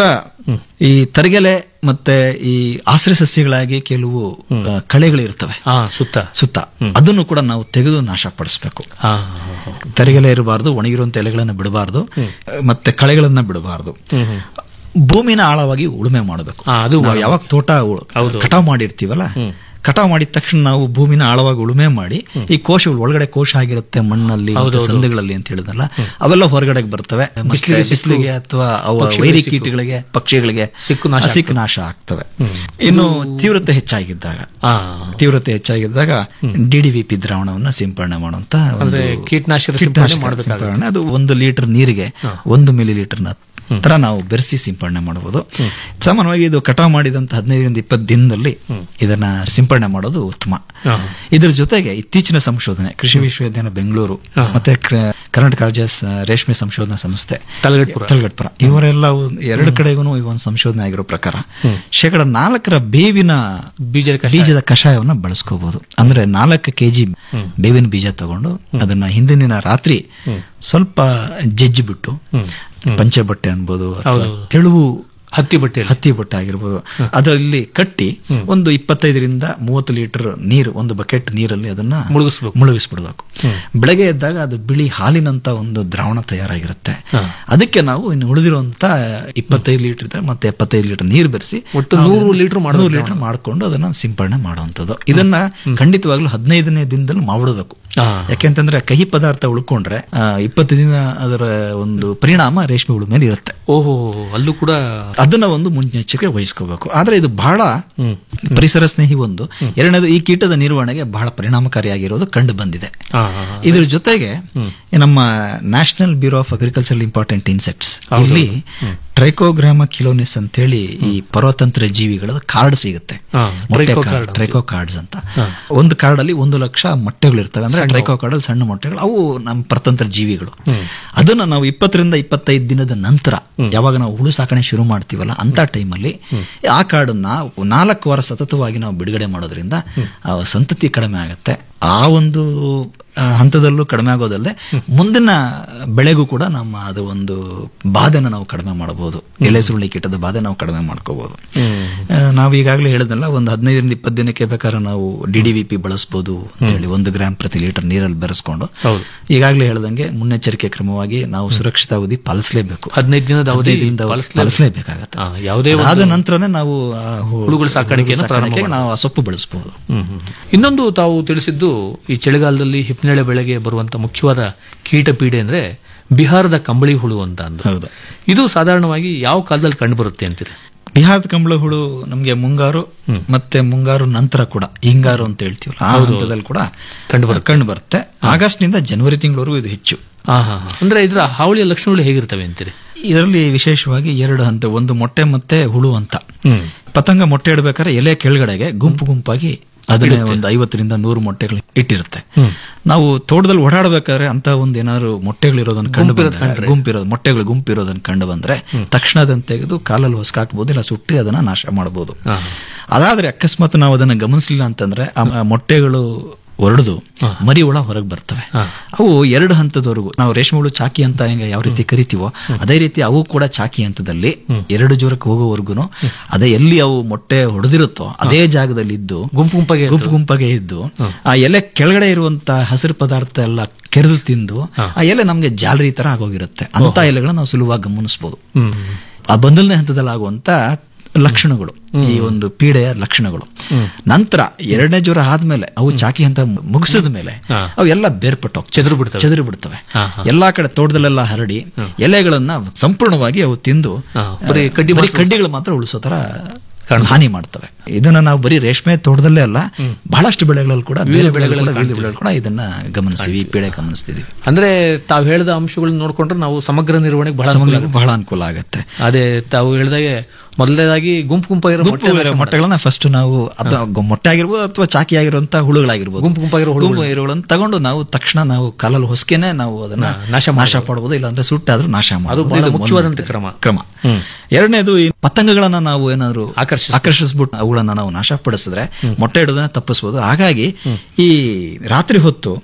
ಈ ತರಗೆಲೆ ಮತ್ತೆ ಈ ಆಶ್ರಯ ಸಸ್ಯಗಳಾಗಿ ಕೆಲವು ಆ, ಕಳೆಗಳಿರ್ತವೆ ಸುತ್ತ ಸುತ್ತ ಅದನ್ನು ಕೂಡ ನಾವು ತೆಗೆದು ನಾಶಪಡಿಸಬೇಕು ತರಗೆಲೆ ಇರಬಾರ್ದು ಒಣಗಿರುವಂತ ಎಲೆಗಳನ್ನ ಬಿಡಬಾರ್ದು ಮತ್ತೆ ಕಳೆಗಳನ್ನ ಬಿಡಬಾರ್ದು ಭೂಮಿನ ಆಳವಾಗಿ ಉಳುಮೆ ಮಾಡಬೇಕು ಅದು ನಾವು ಯಾವಾಗ ತೋಟ ಉ- ಹೌದು. ಕಟಾವ್ ಮಾಡಿರ್ತೀವಲ್ಲ ಕಟಾವ್ ಮಾಡಿದ ತಕ್ಷಣ ನಾವು ಭೂಮಿನ ಆಳವಾಗಿ ಉಳುಮೆ ಮಾಡಿ ಈ ಕೋಶಗಳು ಒಳಗಡೆ ಕೋಶ ಆಗಿರುತ್ತೆ ಮಣ್ಣಲ್ಲಿ ಮತ್ತೆ ಹೌದೌದು. ಸಂದುಗಳಲ್ಲಿ ಅಂತ ಹೇಳಿದಲ್ಲ ಅವೆಲ್ಲ ಹೊರಗಡೆ ಬರ್ತವೆ ಮತ್ತೆ ಬಿಸಿಲಿಗೆ ಸಿಕ್ಕು- ಬಿಸಿಲಿಗೆ ಅಥವಾ ಅವ ಪಕ್ಷಿಗಳಿಗೆ ವೈರಿ ಸಿಕ್ಕು. ಕೀಟಗಳಿಗೆ ಪಕ್ಷಿಗಳಿಗೆ ಸಿಕ್ಕು ನಾಶ ಸಿಕ್ಕು ನಾಶ ಆಗ್ತವೆ ಇನ್ನು ತೀವ್ರತೆ ಹೆಚ್ಚಾಗಿದ್ದಾಗ ತೀವ್ರತೆ ಹೆಚ್ಚಾಗಿದ್ದಾಗ ಡಿಡಿವಿಪಿ ದ್ರಾವಣವನ್ನ ಸಿಂಪಡಣೆ ಮಾಡುವಂತ ಒಂದು ಅಂದ್ರೆ ಕೀಟನಾಶಕದ ಸಿಂಪಡಣೆ ಕೀಟನಾಶಕ ಮಾಡ್ಬೇಕಾಗುತ್ತೆ. ಸಿಂಪಡಣೆ. ಅದು ಒಂದು ಲೀಟರ್ ನೀರಿಗೆ ಒಂದು ಮಿಲಿ ಲೀಟರ್ ತರ ನಾವು ಬೆರೆಸಿ ಸಿಂಪಡಣೆ ಮಾಡಬಹುದು ಸಾಮಾನ್ಯವಾಗಿ ಇದು ಕಟಾವ್ ಮಾಡಿದಂತ ಹದಿನೈದರಿಂದ ಇಪ್ಪತ್ತು ದಿನದಲ್ಲಿ ಇದನ್ನ ಸಿಂಪಡಣೆ ಮಾಡೋದು ಉತ್ತಮ ಇದ್ರ ಜೊತೆಗೆ ಇತ್ತೀಚಿನ ಸಂಶೋಧನೆ ಕೃಷಿ ವಿಶ್ವವಿದ್ಯಾಲಯ ಬೆಂಗಳೂರು ಮತ್ತೆ ಕ್ರ- ಕರ್ನಾಟಕ ರಾಜ್ಯ ಸ- ರೇಷ್ಮೆ ಸಂಶೋಧನಾ ಸಂಸ್ಥೆ ತಲಗಟ್ಪುರ. ತಲಗಟ್ಪುರ ಇವರೆಲ್ಲ ಎರಡು ಕಡೆಗೂ ಈ ಒಂದು ಸಂಶೋಧನೆ ಆಗಿರೋ ಪ್ರಕಾರ ಶೇಕಡ ನಾಲ್ಕರ ಬೇವಿನ ಬೀಜದ ಬೀಜದ ಕಷಾಯವನ್ನ ಬಳಸ್ಕೋಬಹುದು ಅಂದ್ರೆ ನಾಲ್ಕು ಕೆಜಿ ಬೇವಿನ ಬೀಜ ತಗೊಂಡು ಅದನ್ನ ಹಿಂದಿನ ದಿನ ರಾತ್ರಿ ಸ್ವಲ್ಪ ಜಜ್ಜಿ ಬಿಟ್ಟು ಪಂಚೆ ಬಟ್ಟೆ ಅನ್ಬೋದು ಅಥವಾ ಹೌದು. ತೆಳುವು ಹತ್ತಿ ಬಟ್ಟೆ ಹತ್ತಿ ಬಟ್ಟೆ ಆಗಿರ್ಬೋದು ಅದರಲ್ಲಿ ಕಟ್ಟಿ ಒಂದು ಇಪ್ಪತ್ತೈದರಿಂದ ಮೂವತ್ತು ಲೀಟರ್ ನೀರು ಒಂದು ಬಕೆಟ್ ನೀರಲ್ಲಿ ಅದನ್ನ ಮುಳುಗಿಸ್ಬೇಕು. ಮುಳುಗಿಸ್ಬಿಡ್ಬೇಕು ಬೆಳಗ್ಗೆ ಎದ್ದಾಗ ಅದು ಬಿಳಿ ಹಾಲಿನಂತ ಒಂದು ದ್ರಾವಣ ತಯಾರಾಗಿರುತ್ತೆ ಅದಕ್ಕೆ ನಾವು ಇನ್ನು ಉಳಿದಿರುವಂತ ಇಪ್ಪತ್ತೈದು ಲೀಟರ್ ಇದೆ ಮತ್ತೆ ಎಪ್ಪತ್ತೈದು ಲೀಟರ್ ನೀರು ಬೆರೆಸಿ ಒಟ್ಟು ನೂರು ಲೀಟರ್ ಮಾಡೋದು ನೂರು ಲೀಟರ್ ಮಾಡ್ಕೊಂಡು ಅದನ್ನ ಸಿಂಪಡಣೆ ಮಾಡುವಂತದ್ದು ಇದನ್ನ ಖಂಡಿತವಾಗ್ಲೂ ಹದಿನೈದನೇ ದಿನದಲ್ಲಿ ಮಾಡ್ಬಿಡ್ಬೇಕು ಆ. ಯಾಕೆಂತಂದ್ರೆ ಕಹಿ ಪದಾರ್ಥ ಉಳ್ಕೊಂಡ್ರೆ ಆ, ಇಪ್ಪತ್ತು ದಿನ ಅದರ ಒಂದು ಪರಿಣಾಮ ರೇಷ್ಮೆ ಹುಳು ಮೇಲೆ ಇರುತ್ತೆ ಓಹೋ ಅಲ್ಲೂ ಕೂಡ ಅದನ್ನ ಒಂದು ಮುನ್ನೆಚ್ಚರಿಕೆ ವಹಿಸ್ಕೋಬೇಕು ಆದ್ರೆ ಇದು ಬಹಳ ಪರಿಸರ ಸ್ನೇಹಿ ಒಂದು ಎರಡನೇದು ಈ ಕೀಟದ ನಿರ್ವಹಣೆಗೆ ಬಹಳ ಪರಿಣಾಮಕಾರಿಯಾಗಿರೋದು ಕಂಡು ಬಂದಿದೆ ಆ, ಇದ್ರ ಜೊತೆಗೆ ನಮ್ಮ national bureau of agriculture important insects ಹೌದು. ಇಲ್ಲಿ ಟ್ರೈಕೋಗ್ರಾಮ ಕಿಲೋನಿಸ್ ಅಂತ ಹೇಳಿ ಈ ಪರ್ವತಂತ್ರ ಜೀವಿಗಳ ಕಾರ್ಡ್ ಸಿಗುತ್ತೆ ಆ, ಮೊಟ್ಟೆ tricho card card. Tricho cards ಅಂತ ಹಾ. ಒಂದು ಕಾರ್ಡ್ ಅಲ್ಲಿ ಒಂದು ಲಕ್ಷ ಮೊಟ್ಟೆಗಳು ಇರ್ತವೆ ಅಂದ್ರೆ ಸಣ್ಣ ಟ್ರೈಕೋ ಕಾರ್ಡ್ ಅಲ್ಲಿ ಸಣ್ಣ ಮೊಟ್ಟೆಗಳು ಅವು ನಮ್ಮ ಪರತಂತ್ರ ಜೀವಿಗಳು ಹ್ಮ್. ಅದನ್ನ ನಾವು ಇಪ್ಪತ್ತರಿಂದ ಇಪ್ಪತ್ತೈದು ದಿನದ ನಂತರ ಯಾವಾಗ ನಾವು ಹುಳು ಸಾಕಣೆ ಶುರು ಮಾಡ್ತೀವಲ್ಲ ಅಂತ ಟೈಮಲ್ಲಿ ಆ ಕಾರ್ಡನ್ನ ನಾಲ್ಕು ವಾರ ಸತತವಾಗಿ ನಾವು ಬಿಡುಗಡೆ ಮಾಡೋದ್ರಿಂದ ಆ ಸಂತತಿ ಕಡಿಮೆ ಆಗುತ್ತೆ ಆ ಒಂದು ಆ, ಹಂತದಲ್ಲೂ ಕಡಿಮೆ ಆಗೋದಲ್ಲದೆ ಮುಂದಿನ ಬೆಳೆಗೂ ಕೂಡ ನಮ್ಮ ಅದು ಒಂದು ಬಾಧೆನ ನಾವು ಕಡಿಮೆ ಮಾಡಬಹುದು ಎಲೆ ಸುರುಳಿ ಕೀಟದ ಬಾಧೆ ನಾವು ಕಡಿಮೆ ಮಾಡ್ಕೋಬಹುದು ಆ, ನಾವು ಈಗಾಗಲೇ ಹೇಳಿದ್ನಲ್ಲ ಒಂದು ಹದಿನೈದರಿಂದ ಇಪ್ಪತ್ತು ದಿನಕ್ಕೆ ಬೇಕಾದ್ರೆ ನಾವು ಡಿ ಡಿ ವಿ ಪಿ ಬಳಸಬಹುದು ಅಂತ ಹೇಳಿ ಒಂದು ಗ್ರಾಮ್ ಪ್ರತಿ ಲೀಟರ್ ನೀರಲ್ಲಿ ಬೆರೆಸ್ಕೊಂಡು ಹೌದು. ಈಗಾಗಲೇ ಹೇಳ್ದಂಗೆ ಮುನ್ನೆಚ್ಚರಿಕೆ ಕ್ರಮವಾಗಿ ನಾವು ಸುರಕ್ಷಿತ ಅವಧಿ ಪಾಲಿಸಲೇಬೇಕು ಹದಿನೈದು ದಿನದ ಅವಧಿ ಹದಿನೈದು ದಿನದ ಅವಧಿ ಪಾಲಿಸ್ಲೇಬೇಕು. ಪಾಲಿಸಲೇಬೇಕಾಗತ್ತೆ ಆ, ಯಾವುದೇ ಅದಾದ ಒಂದು- ನಂತರನೇ ನಾವು ಆ ಹು- ಹುಳುಗಳ ಸಾಕಾಣಿಕೆಯನ್ನು ಹುಳುಗಳ ಪ್ರಾರಂಭ ಸಾಕಾಣಿಕೆಗೆ ನಾವು ಆ ಸೊಪ್ಪು ಬಳಸಬಹುದು ಹ್ಮ್, ಹ್ಮ್. ಇನ್ನೊಂದು ತಾವು ತಿಳಿಸಿದ್ದು ಈ ಚಳಿಗಾಲದಲ್ಲಿ ಹಿಪ್ನೇಳೆ ಬೆಳೆಗೆ ಬರುವಂತ ಮುಖ್ಯವಾದ ಕೀಟ ಪೀಡೆ ಅಂದ್ರೆ ಬಿಹಾರದ ಕಂಬಳಿ ಹುಳು ಅಂತ ಅಂದು ಹೌದು. ಇದು ಸಾಧಾರಣವಾಗಿ ಯಾವ ಕಾಲದಲ್ಲಿ ಕಂಡು ಬರುತ್ತೆ ಅಂತೀರಿ ಬಿಹಾರದ ಕಂಬಳ ಹುಳು ನಮಗೆ ಮುಂಗಾರು ಮತ್ತೆ ಮುಂಗಾರು ನಂತರ ಕೂಡ ಹಿಂಗಾರು ಅಂತ ಹೇಳ್ತೀವಲ್ಲ ಆ ಹೌದು. ಹಂತದಲ್ಲಿ ಕೂಡ ಕಂಡು ಬರುತ್ತೆ. ಕಂಡು ಬರುತ್ತೆ ಆಗಸ್ಟ್ ನಿಂದ ಜನವರಿ ತಿಂಗಳವರೆಗೂ ಇದು ಹೆಚ್ಚು ಆ, ಹಾ, ಹಾ. ಅಂದ್ರೆ ಇದರ ಹಾವಳಿಯ ಲಕ್ಷಣಗಳು ಹೇಗಿರ್ತವೆ ಅಂತೀರಿ ಇದರಲ್ಲಿ ವಿಶೇಷವಾಗಿ ಎರಡು ಹಂತ ಒಂದು ಮೊಟ್ಟೆ ಮತ್ತೆ ಹುಳು ಅಂತ ಹ್ಮ್. ಪತಂಗ ಮೊಟ್ಟೆ ಇಡಬೇಕಾದ್ರೆ ಎಲೆ ಕೆಳಗಡೆಗೆ ಗುಂಪು ಗುಂಪಾಗಿ ಅದನ್ನೇ ಇಡುತ್ತೆ. ಒಂದು ಐವತ್ತರಿಂದ ನೂರು ಮೊಟ್ಟೆಗಳು ಇಟ್ಟಿರುತ್ತೆ ಹ್ಮ್. ನಾವು ತೋಟದಲ್ಲಿ ಓಡಾಡಬೇಕಾದ್ರೆ ಅಂತ ಒಂದು ಏನಾದ್ರು ಮೊಟ್ಟೆಗಳಿರೋದನ್ನ ಕಂಡು ಗುಂಪಿರೋದ್ ಬಂದ್ರೆ ಕಂಡ್ರೆ? ಗುಂಪಿರೋದು ಮೊಟ್ಟೆಗಳು ಗುಂಪಿರೋದನ್ನ ಕಂಡು ಬಂದ್ರೆ ತಕ್ಷಣ ಅದನ್ನ ತೆಗೆದು ಕಾಲಲ್ಲಿ ಹೊಸ್ಕಾಕ್ಬೋದು ಇಲ್ಲ ಸುಟ್ಟಿ ಅದನ್ನ ನಾಶ ಮಾಡಬಹುದು ಆ, ಅದಾದ್ರೆ ಅಕಸ್ಮಾತ್ ನಾವು ಅದನ್ನ ಗಮನಿಸಲಿಲ್ಲ ಅಂತಂದ್ರೆ ಆ ಆ ಮೊಟ್ಟೆಗಳು ಹೊರಡ್ದು ಮರಿ ಹುಳ ಹೊರಗೆ ಬರ್ತವೆ ಅವು ಎರಡು ಹಂತದವರೆಗೂ ನಾವು ರೇಷ್ಮೆ ಹುಳು ಚಾಕಿ ಅಂತ ಹೆಂಗೆ ಯಾವ ರೀತಿ ಕರಿತೀವೋ ಅದೇ ರೀತಿ ಅವು ಕೂಡ ಚಾಕಿ ಹಂತದಲ್ಲಿ ಎರಡು ಜೋರಕ್ಕೆ ಹೋಗೋವರೆಗೂ ಅದೇ ಎಲ್ಲಿ ಅವು ಮೊಟ್ಟೆ ಹೊಡೆದಿರುತ್ತೋ ಅದೇ ಜಾಗದಲ್ಲಿ ಇದ್ದು ಗುಂಪು ಗುಂಪಾಗೆ ಗುಂಪು ಗುಂಪಾಗೆ ಇದ್ದು ಆ ಎಲೆ ಕೆಳಗಡೆ ಇರುವಂತ ಹಸಿರು ಪದಾರ್ಥ ಎಲ್ಲ ಕೆರೆದು ತಿಂದು ಆ ಎಲೆ ನಮ್ಗೆ ಜಾಲರಿ ತರ ಆಗೋಗಿರುತ್ತೆ ಅಂತ ಎಲೆಗಳನ್ನ ನಾವು ಸುಲಭವಾಗಿ ಗಮನಿಸಬಹುದು ಹ್ಮ್. ಆ ಬಂದಲ್ನೇ ಹಂತದಲ್ಲಿ ಆಗುವಂತ ಲಕ್ಷಣಗಳು ಈ ಒಂದು ಪೀಡೆಯ ಲಕ್ಷಣಗಳು ನಂತರ ಎರಡನೇ ಜ್ವರ ಆದ್ಮೇಲೆ ಅವು ಚಾಕಿ ಅಂತ ಮುಗಿಸಿದ ಮೇಲೆ ಅವು ಎಲ್ಲ ಬೇರ್ಪಟ್ಟು ಹೋಗ್ತವೆ. ಚೆದರು ಬಿಡ್ತವೆ ಚೆದರು ಬಿಡ್ತವೆ ಹಾ, ಹಾ. ಎಲ್ಲಾ ಕಡೆ ತೋಟದಲ್ಲೆಲ್ಲ ಹರಡಿ ಎಲೆಗಳನ್ನ ಸಂಪೂರ್ಣವಾಗಿ ಅವು ತಿಂದು ಹಾ, ಬರೀ ಆ, ಕಡ್ಡಿ ಬರೀ ಮಾತ್ರ- ಕಡ್ಡಿಗಳು ಮಾತ್ರ ಉಳಿಸೋ ತರ ಹಾನಿ ಮಾಡ್ತವೆ ಇದನ್ನ ನಾವು ಬರೀ ರೇಷ್ಮೆ ತೋಟದಲ್ಲೇ ಅಲ್ಲ ಬಹಳಷ್ಟು ಬೆಳೆಗಳಲ್ಲಿ ಕೂಡ ವಿವಿಧ ಬೇರೆ ಬೆಳೆಗಳಲ್ಲಿ ಬೆಳೆಗಳಲ್ಲಿ ವಿವಿಧ ಕಾಣ್ತೀವಿ. ಬೆಳೆಗಳು ಕೂಡ ಇದನ್ನ ಗಮನಿಸ್ತೀವಿ ಈ ಪೀಡೆ ಗಮನಿಸ್ತೀವಿ ಅಂದ್ರೆ ತಾವು ಹೇಳಿದ ಅಂಶಗಳನ್ನ ನೋಡ್ಕೊಂಡ್ರೆ ನಾವು ಸಮಗ್ರ ನಿರ್ವಹಣೆಗೆ ಬಹಳ ಅನುಕೂಲ ಆಗುತ್ತೆ. ಬಹಳ ಅನುಕೂಲ ಆಗುತ್ತೆ ಅದೇ ತಾವು ಹೇಳಿದಾಗೆ ಮೊದಲನೇದಾಗಿ ಗುಂಪು ಗುಂಪಾಗಿರೋ ಮೊಟ್ಟೆ ಗುಂಪು ನಾಶ ಮಾಡೋದು. ಮೊಟ್ಟೆಗಳನ್ನ ಫಸ್ಟ್ ನಾವು ಅದು ಗೊ- ಮೊಟ್ಟೆ ಆಗಿರ್ಬೋದು ಅಥವಾ ಚಾಕಿ ಆಗಿರುವಂತ ಹುಳುಗಳಾಗಿರ್ಬೋದು ಗುಂಪು ಗುಂಪಾಗಿರೋ ಹುಳುಗಳು. ಗುಂಪು ಇರುವುಗಳನ್ನ ತಗೊಂಡು ನಾವು ತಕ್ಷಣ ನಾವು ಕಾಲಲ್ಲಿ ಹೊಸ್ಕೆನೆ ನಾವು ಅದನ್ನ ನಾ- ನಾಶ ನಾಶ ಮಾಡಬಹುದು ಇಲ್ಲಾಂದ್ರೆ ಸುಟ್ಟಾದ್ರೂ ನಾಶ ಅದು ಮಾಡಬಹುದು ಬಹಳ ಇದು ಮುಖ್ಯವಾದಂತ ಒಂದು ಕ್ರಮ ಕ್ರಮ ಹ್ಮ್. ಎರಡನೇದು ಈ ಪತಂಗಗಳನ್ನ ನಾವು ಏನಾದ್ರು ಆಕರ್ಷಿಸ್- ಆಕರ್ಷಿಸ್ಬಿಟ್ಟು ಅವುಗಳನ್ನ ನಾವು ನಾಶಪಡಿಸಿದ್ರೆ ಮೊಟ್ಟೆ ಇಡೋದನ್ನ ತಪ್ಪಿಸಬಹುದು ಹಾಗಾಗಿ ಈ ರಾತ್ರಿ ಹೊತ್ತು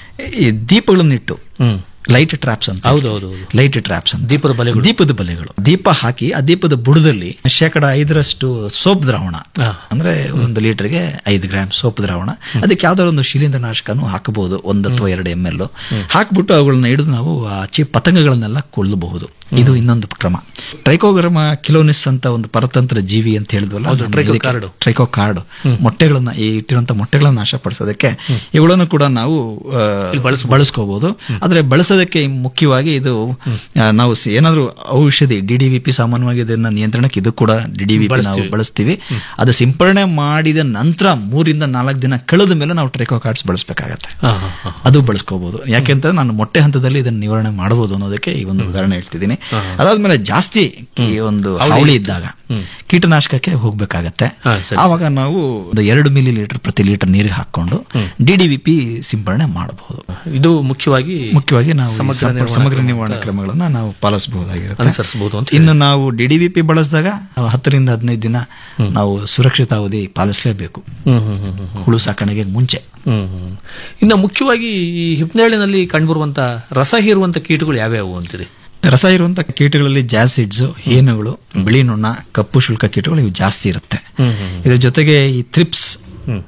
ಈ ದೀಪಗಳನ್ನಿಟ್ಟು ಹ್ಮ್. ಲೈಟ್ ಟ್ರಾಪ್ಸ್ ಅಂತ ಹೌದು, ಹೌದು, ಹೌದು. ಲೈಟ್ ಟ್ರಾಪ್ಸ್ ಅಂತ ದೀಪದ ಬಲೆಗಳು. ದೀಪದ ಬಲೆಗಳು ದೀಪ ಹಾಕಿ ಆ ದೀಪದ ಬುಡದಲ್ಲಿ ಶೇಕಡ ಐದರಷ್ಟು ಸೋಪ್ ದ್ರಾವಣ ಹಾ. ಅಂದ್ರೆ ಒಂದು ಲೀಟರ್ಗೆ ಐದು ಗ್ರಾಮ್ ಸೋಪ್ ದ್ರಾವಣ ಅದಕ್ಕೆ ಯಾವ್ದಾದ್ರು ಒಂದು ಶಿಲೀಂಧ್ರನಾಶಕನು ಹಾಕಬಹುದು ಒಂದು ಅಥವಾ ಎರಡು ಎಮ್ ಎಲ್ ಹಾಕ್ಬಿಟ್ಟು ಅವುಗಳನ್ನ ಹಿಡಿದು ನಾವು ಆ ಚಿ ಪತಂಗಗಳನ್ನೆಲ್ಲ ಕೊಲ್ಲಬಹುದು ಇದು ಇನ್ನೊಂದು ಕ್ರಮ ಟ್ರೈಕೋಗ್ರಮ ಕಿಲೋನಿಸ್ ಅಂತ ಒಂದು ಪರತಂತ್ರ ಜೀವಿ ಅಂತ ಹೇಳಿದ್ವಲ್ಲ ಹೌದು, ನಾನು ಟ್ರೈಕೋ ಇದಕ್ಕೆ- ಕಾರ್ಡು. ಟ್ರೈಕೋ ಕಾರ್ಡ್ ಮೊಟ್ಟೆಗಳನ್ನ ಈ ಇಟ್ಟಿರುವಂತ ಮೊಟ್ಟೆಗಳನ್ನ ನಾಶಪಡಿಸೋದಕ್ಕೆ ಇವುಗಳನ್ನು ಕೂಡ ನಾವು ಆ, ಬಳಸ್ಕೋಬಹುದು ಆದ್ರೆ ಬಳಸೋದಕ್ಕೆ ಮುಖ್ಯವಾಗಿ ಇದು ಆ, ನಾವು ಸ- ಏನಾದ್ರೂ ಔಷಧಿ ಡಿ ಡಿ ಪಿ ಸಾಮಾನ್ಯವಾಗಿ ಇದನ್ನ ನಿಯಂತ್ರಣಕ್ಕೆ ಇದು ಕೂಡ ಡಿ ಡಿ ನಾವು ಬಳಸ್ತೀವಿ. ಬಳಸ್ತೀವಿ ಅದು ಸಿಂಪರಣೆ ಮಾಡಿದ ನಂತರ ಮೂರಿಂದ ನಾಲ್ಕು ದಿನ ಕಳೆದ ಮೇಲೆ ನಾವು ಟ್ರೈಕೋ ಕಾರ್ಡ್ಸ್ ಬಳಸಬೇಕಾಗತ್ತೆ ಹಾ, ಹಾ, ಹಾ. ಅದು ಬಳಸ್ಕೋಬಹುದು ಯಾಕೆಂತ ನಾನು ಮೊಟ್ಟೆ ಹಂತದಲ್ಲಿ ಇದನ್ನ ನಿವಾರಣೆ ಮಾಡಬಹುದು ಅನ್ನೋದಕ್ಕೆ ಈ ಒಂದು ಉದಾಹರಣೆ ಹೇಳ್ತಿದ್ದೀನಿ ಅದಾದ್ಮೇಲೆ ಜಾಸ್ತಿ ಈ ಒಂದು ಹಾವಳಿ ಹಾವಳಿ ಇದ್ದಾಗ ಕೀಟನಾಶಕಕ್ಕೆ ಹೋಗ್ಬೇಕಾಗತ್ತೆ ಹಾ, ಸರಿ, ಆವಾಗ ನಾವು ಒಂದು ಎರಡು ಮಿಲಿ ಲೀಟರ್ ಪ್ರತಿ ಲೀಟರ್ ನೀರಿಗೆ ಹಾಕೊಂಡು ಡಿ ಡಿ ಪಿ ಸಿಂಪರಣೆ ಮಾಡಬಹುದು ಇದು ಮುಖ್ಯವಾಗಿ ಮುಖ್ಯವಾಗಿ ನಾವು ಈ ಸಮಗ್ರ ಸಂಪ- ನಿರ್ವಹಣಾ ಸಮಗ್ರ ಕ್ರಮ ನಿರ್ವಹಣಾ ಅಂತ ಕ್ರಮಗಳನ್ನ ನಾವು ಪಾಲಿಸಬಹುದಾಗಿರುತ್ತೆ ಅನುಸರಿಸಬಹುದು ಅಂತ ಇನ್ನು ನಾವು ಡಿ ಡಿ ಪಿ ಬಳಸಿದಾಗ ನಾವು ಹತ್ತರಿಂದ ಹದಿನೈದು ದಿನ ನಾವು ಸುರಕ್ಷಿತ ಅವಧಿ ಪಾಲಿಸಲೇಬೇಕು ಹ್ಮ್, ಹ್ಮ್, ಹ್ಮ್, ಹ್ಮ್, ಹ್ಮ್. ಹುಳು ಸಾಕಣೆಗೆ ಮುಂಚೆ ಹ್ಮ್, ಹ್ಮ್. ಇನ್ನು ಮುಖ್ಯವಾಗಿ ಈ ಹಿಪ್ನೇಳಿನಲ್ಲಿ ಕಂಡುಬರುವಂತ ರಸ ಹೀರುವಂತ ಕೀಟಗಳು ಯಾವ್ಯಾವು ಅಂತೀರಿ ರಸ ಇರುವಂತ ಕೀಟಗಳಲ್ಲಿ ಜಾಸಿಡ್ಸ್ ಹೇನುಗಳು ಬಿಳಿ ನುಣ್ಣ ಕಪ್ಪು ಶುಲ್ಕ ಕೀಟಗಳು ಇವು ಜಾಸ್ತಿ ಇರುತ್ತೆ ಹ್ಮ್, ಹ್ಮ್, ಹ್ಮ್. ಇದ್ರ ಜೊತೆಗೆ ಈ ಥ್ರಿಪ್ಸ್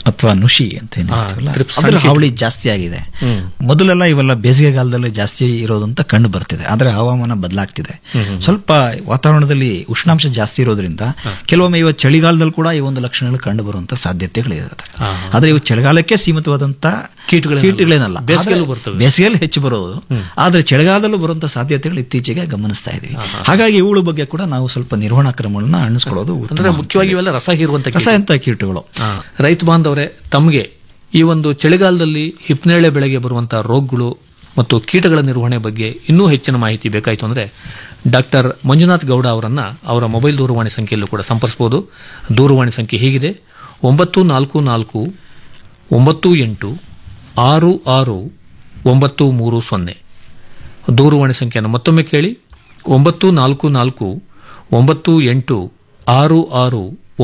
ಅಥವಾ ನುಷಿ ಅಂತ ಏನ್ ಹಾ, ಹೇಳ್ತೀವಲ್ಲ, ಥ್ರಿಪ್ಸ್ ಅದ್ರ ಸಂಕೇತ. ಹಾವಳಿ ಜಾಸ್ತಿ ಆಗಿದೆ ಹ್ಮ್. ಮೊದಲೆಲ್ಲ ಇವೆಲ್ಲ ಬೇಸಿಗೆಗಾಲದಲ್ಲಿ ಜಾಸ್ತಿ ಇರೋದಂತ ಕಂಡು ಬರ್ತಿದೆ ಆದ್ರೆ ಹವಾಮಾನ ಬದಲಾಗ್ತಿದೆ ಹ್ಮ್. ಸ್ವಲ್ಪ ವಾತಾವರಣದಲ್ಲಿ ಉಷ್ಣಾಂಶ ಜಾಸ್ತಿ ಇರೋದ್ರಿಂದ ಕೆಲವೊಮ್ಮೆ ಇವತ್ತು ಚಳಿಗಾಲದಲ್ಲಿ ಕೂಡ ಈ ಒಂದು ಲಕ್ಷಣಗಳು ಕಂಡು ಬರುವಂತ ಸಾಧ್ಯತೆಗಳಿರುತ್ತೆ ಹಾ. ಆದ್ರೆ ಇವು ಚಳಿಗಾಲಕ್ಕೆ ಸೀಮಿತವಾದಂತ ಕೀಟಗಳೇನಲ್ಲ. ಕೀಟಗಳೇನಲ್ಲ ಬೇಸಿಗೆಯಲ್ಲೂ ಆದ್ರೆ ಬರ್ತವೆ. ಬೇಸಿಗೆಯಲ್ಲಿ ಹೆಚ್ಚು ಬರೋದು ಆದ್ರೆ ಚಳಿಗಾಲದಲ್ಲೂ ಬರುವಂತ ಸಾಧ್ಯತೆಗಳು ಇತ್ತೀಚೆಗೆ ಗಮನಿಸ್ತಾ ಇದೀವಿ ಹಾಗಾಗಿ ಇವುಗಳ ಬಗ್ಗೆ ಕೂಡ ನಾವು ಸ್ವಲ್ಪ ನಿರ್ವಹಣಾ ಕ್ರಮಗಳನ್ನ ಅಣಿಸ್ಕೊಳ್ಳೋದು ಉತ್ತಮ ಅಂದ್ರೆ ಅಂತ ಮುಖ್ಯವಾಗಿ ಇವೆಲ್ಲ ರಸ ಹೀರುವಂತ ಕೀಟ. ರಸಾಯಂತ ಕೀಟಗಳು ಆ, ರೈತ ಬಾಂಧವರೇ ತಮಗೆ ಈ ಒಂದು ಚಳಿಗಾಲದಲ್ಲಿ ಹಿಪ್ನೇಳೆ ಬೆಳೆಗೆ ಬರುವಂತಹ ರೋಗಗಳು ಮತ್ತು ಕೀಟಗಳ ನಿರ್ವಹಣೆ ಬಗ್ಗೆ ಇನ್ನೂ ಹೆಚ್ಚಿನ ಮಾಹಿತಿ ಬೇಕಾಯಿತು ಅಂದ್ರೆ ಡಾಕ್ಟರ್ ಮಂಜುನಾಥ್ ಗೌಡ ಅವರನ್ನ ಅವರ ಮೊಬೈಲ್ ದೂರವಾಣಿ ಸಂಖ್ಯೆಯಲ್ಲೂ ಕೂಡ ಸಂಪರ್ಸಬಹುದು ದೂರವಾಣಿ ಸಂಖ್ಯೆ ಹೀಗಿದೆ ಒಂಬತ್ತು ನಾಲ್ಕು ನಾಲ್ಕು ಒಂಬತ್ತು ಎಂಟು ಆರು ಆರು ಒಂಬತ್ತು ಮೂರು ಸೊನ್ನೆ ದೂರವಾಣಿ ಸಂಖ್ಯೆಯನ್ನು ಮತ್ತೊಮ್ಮೆ ಕೇಳಿ ಒಂಬತ್ತು ನಾಲ್ಕು ನಾಲ್ಕು ಒಂಬತ್ತು ಎಂಟು ಆರು ಆರು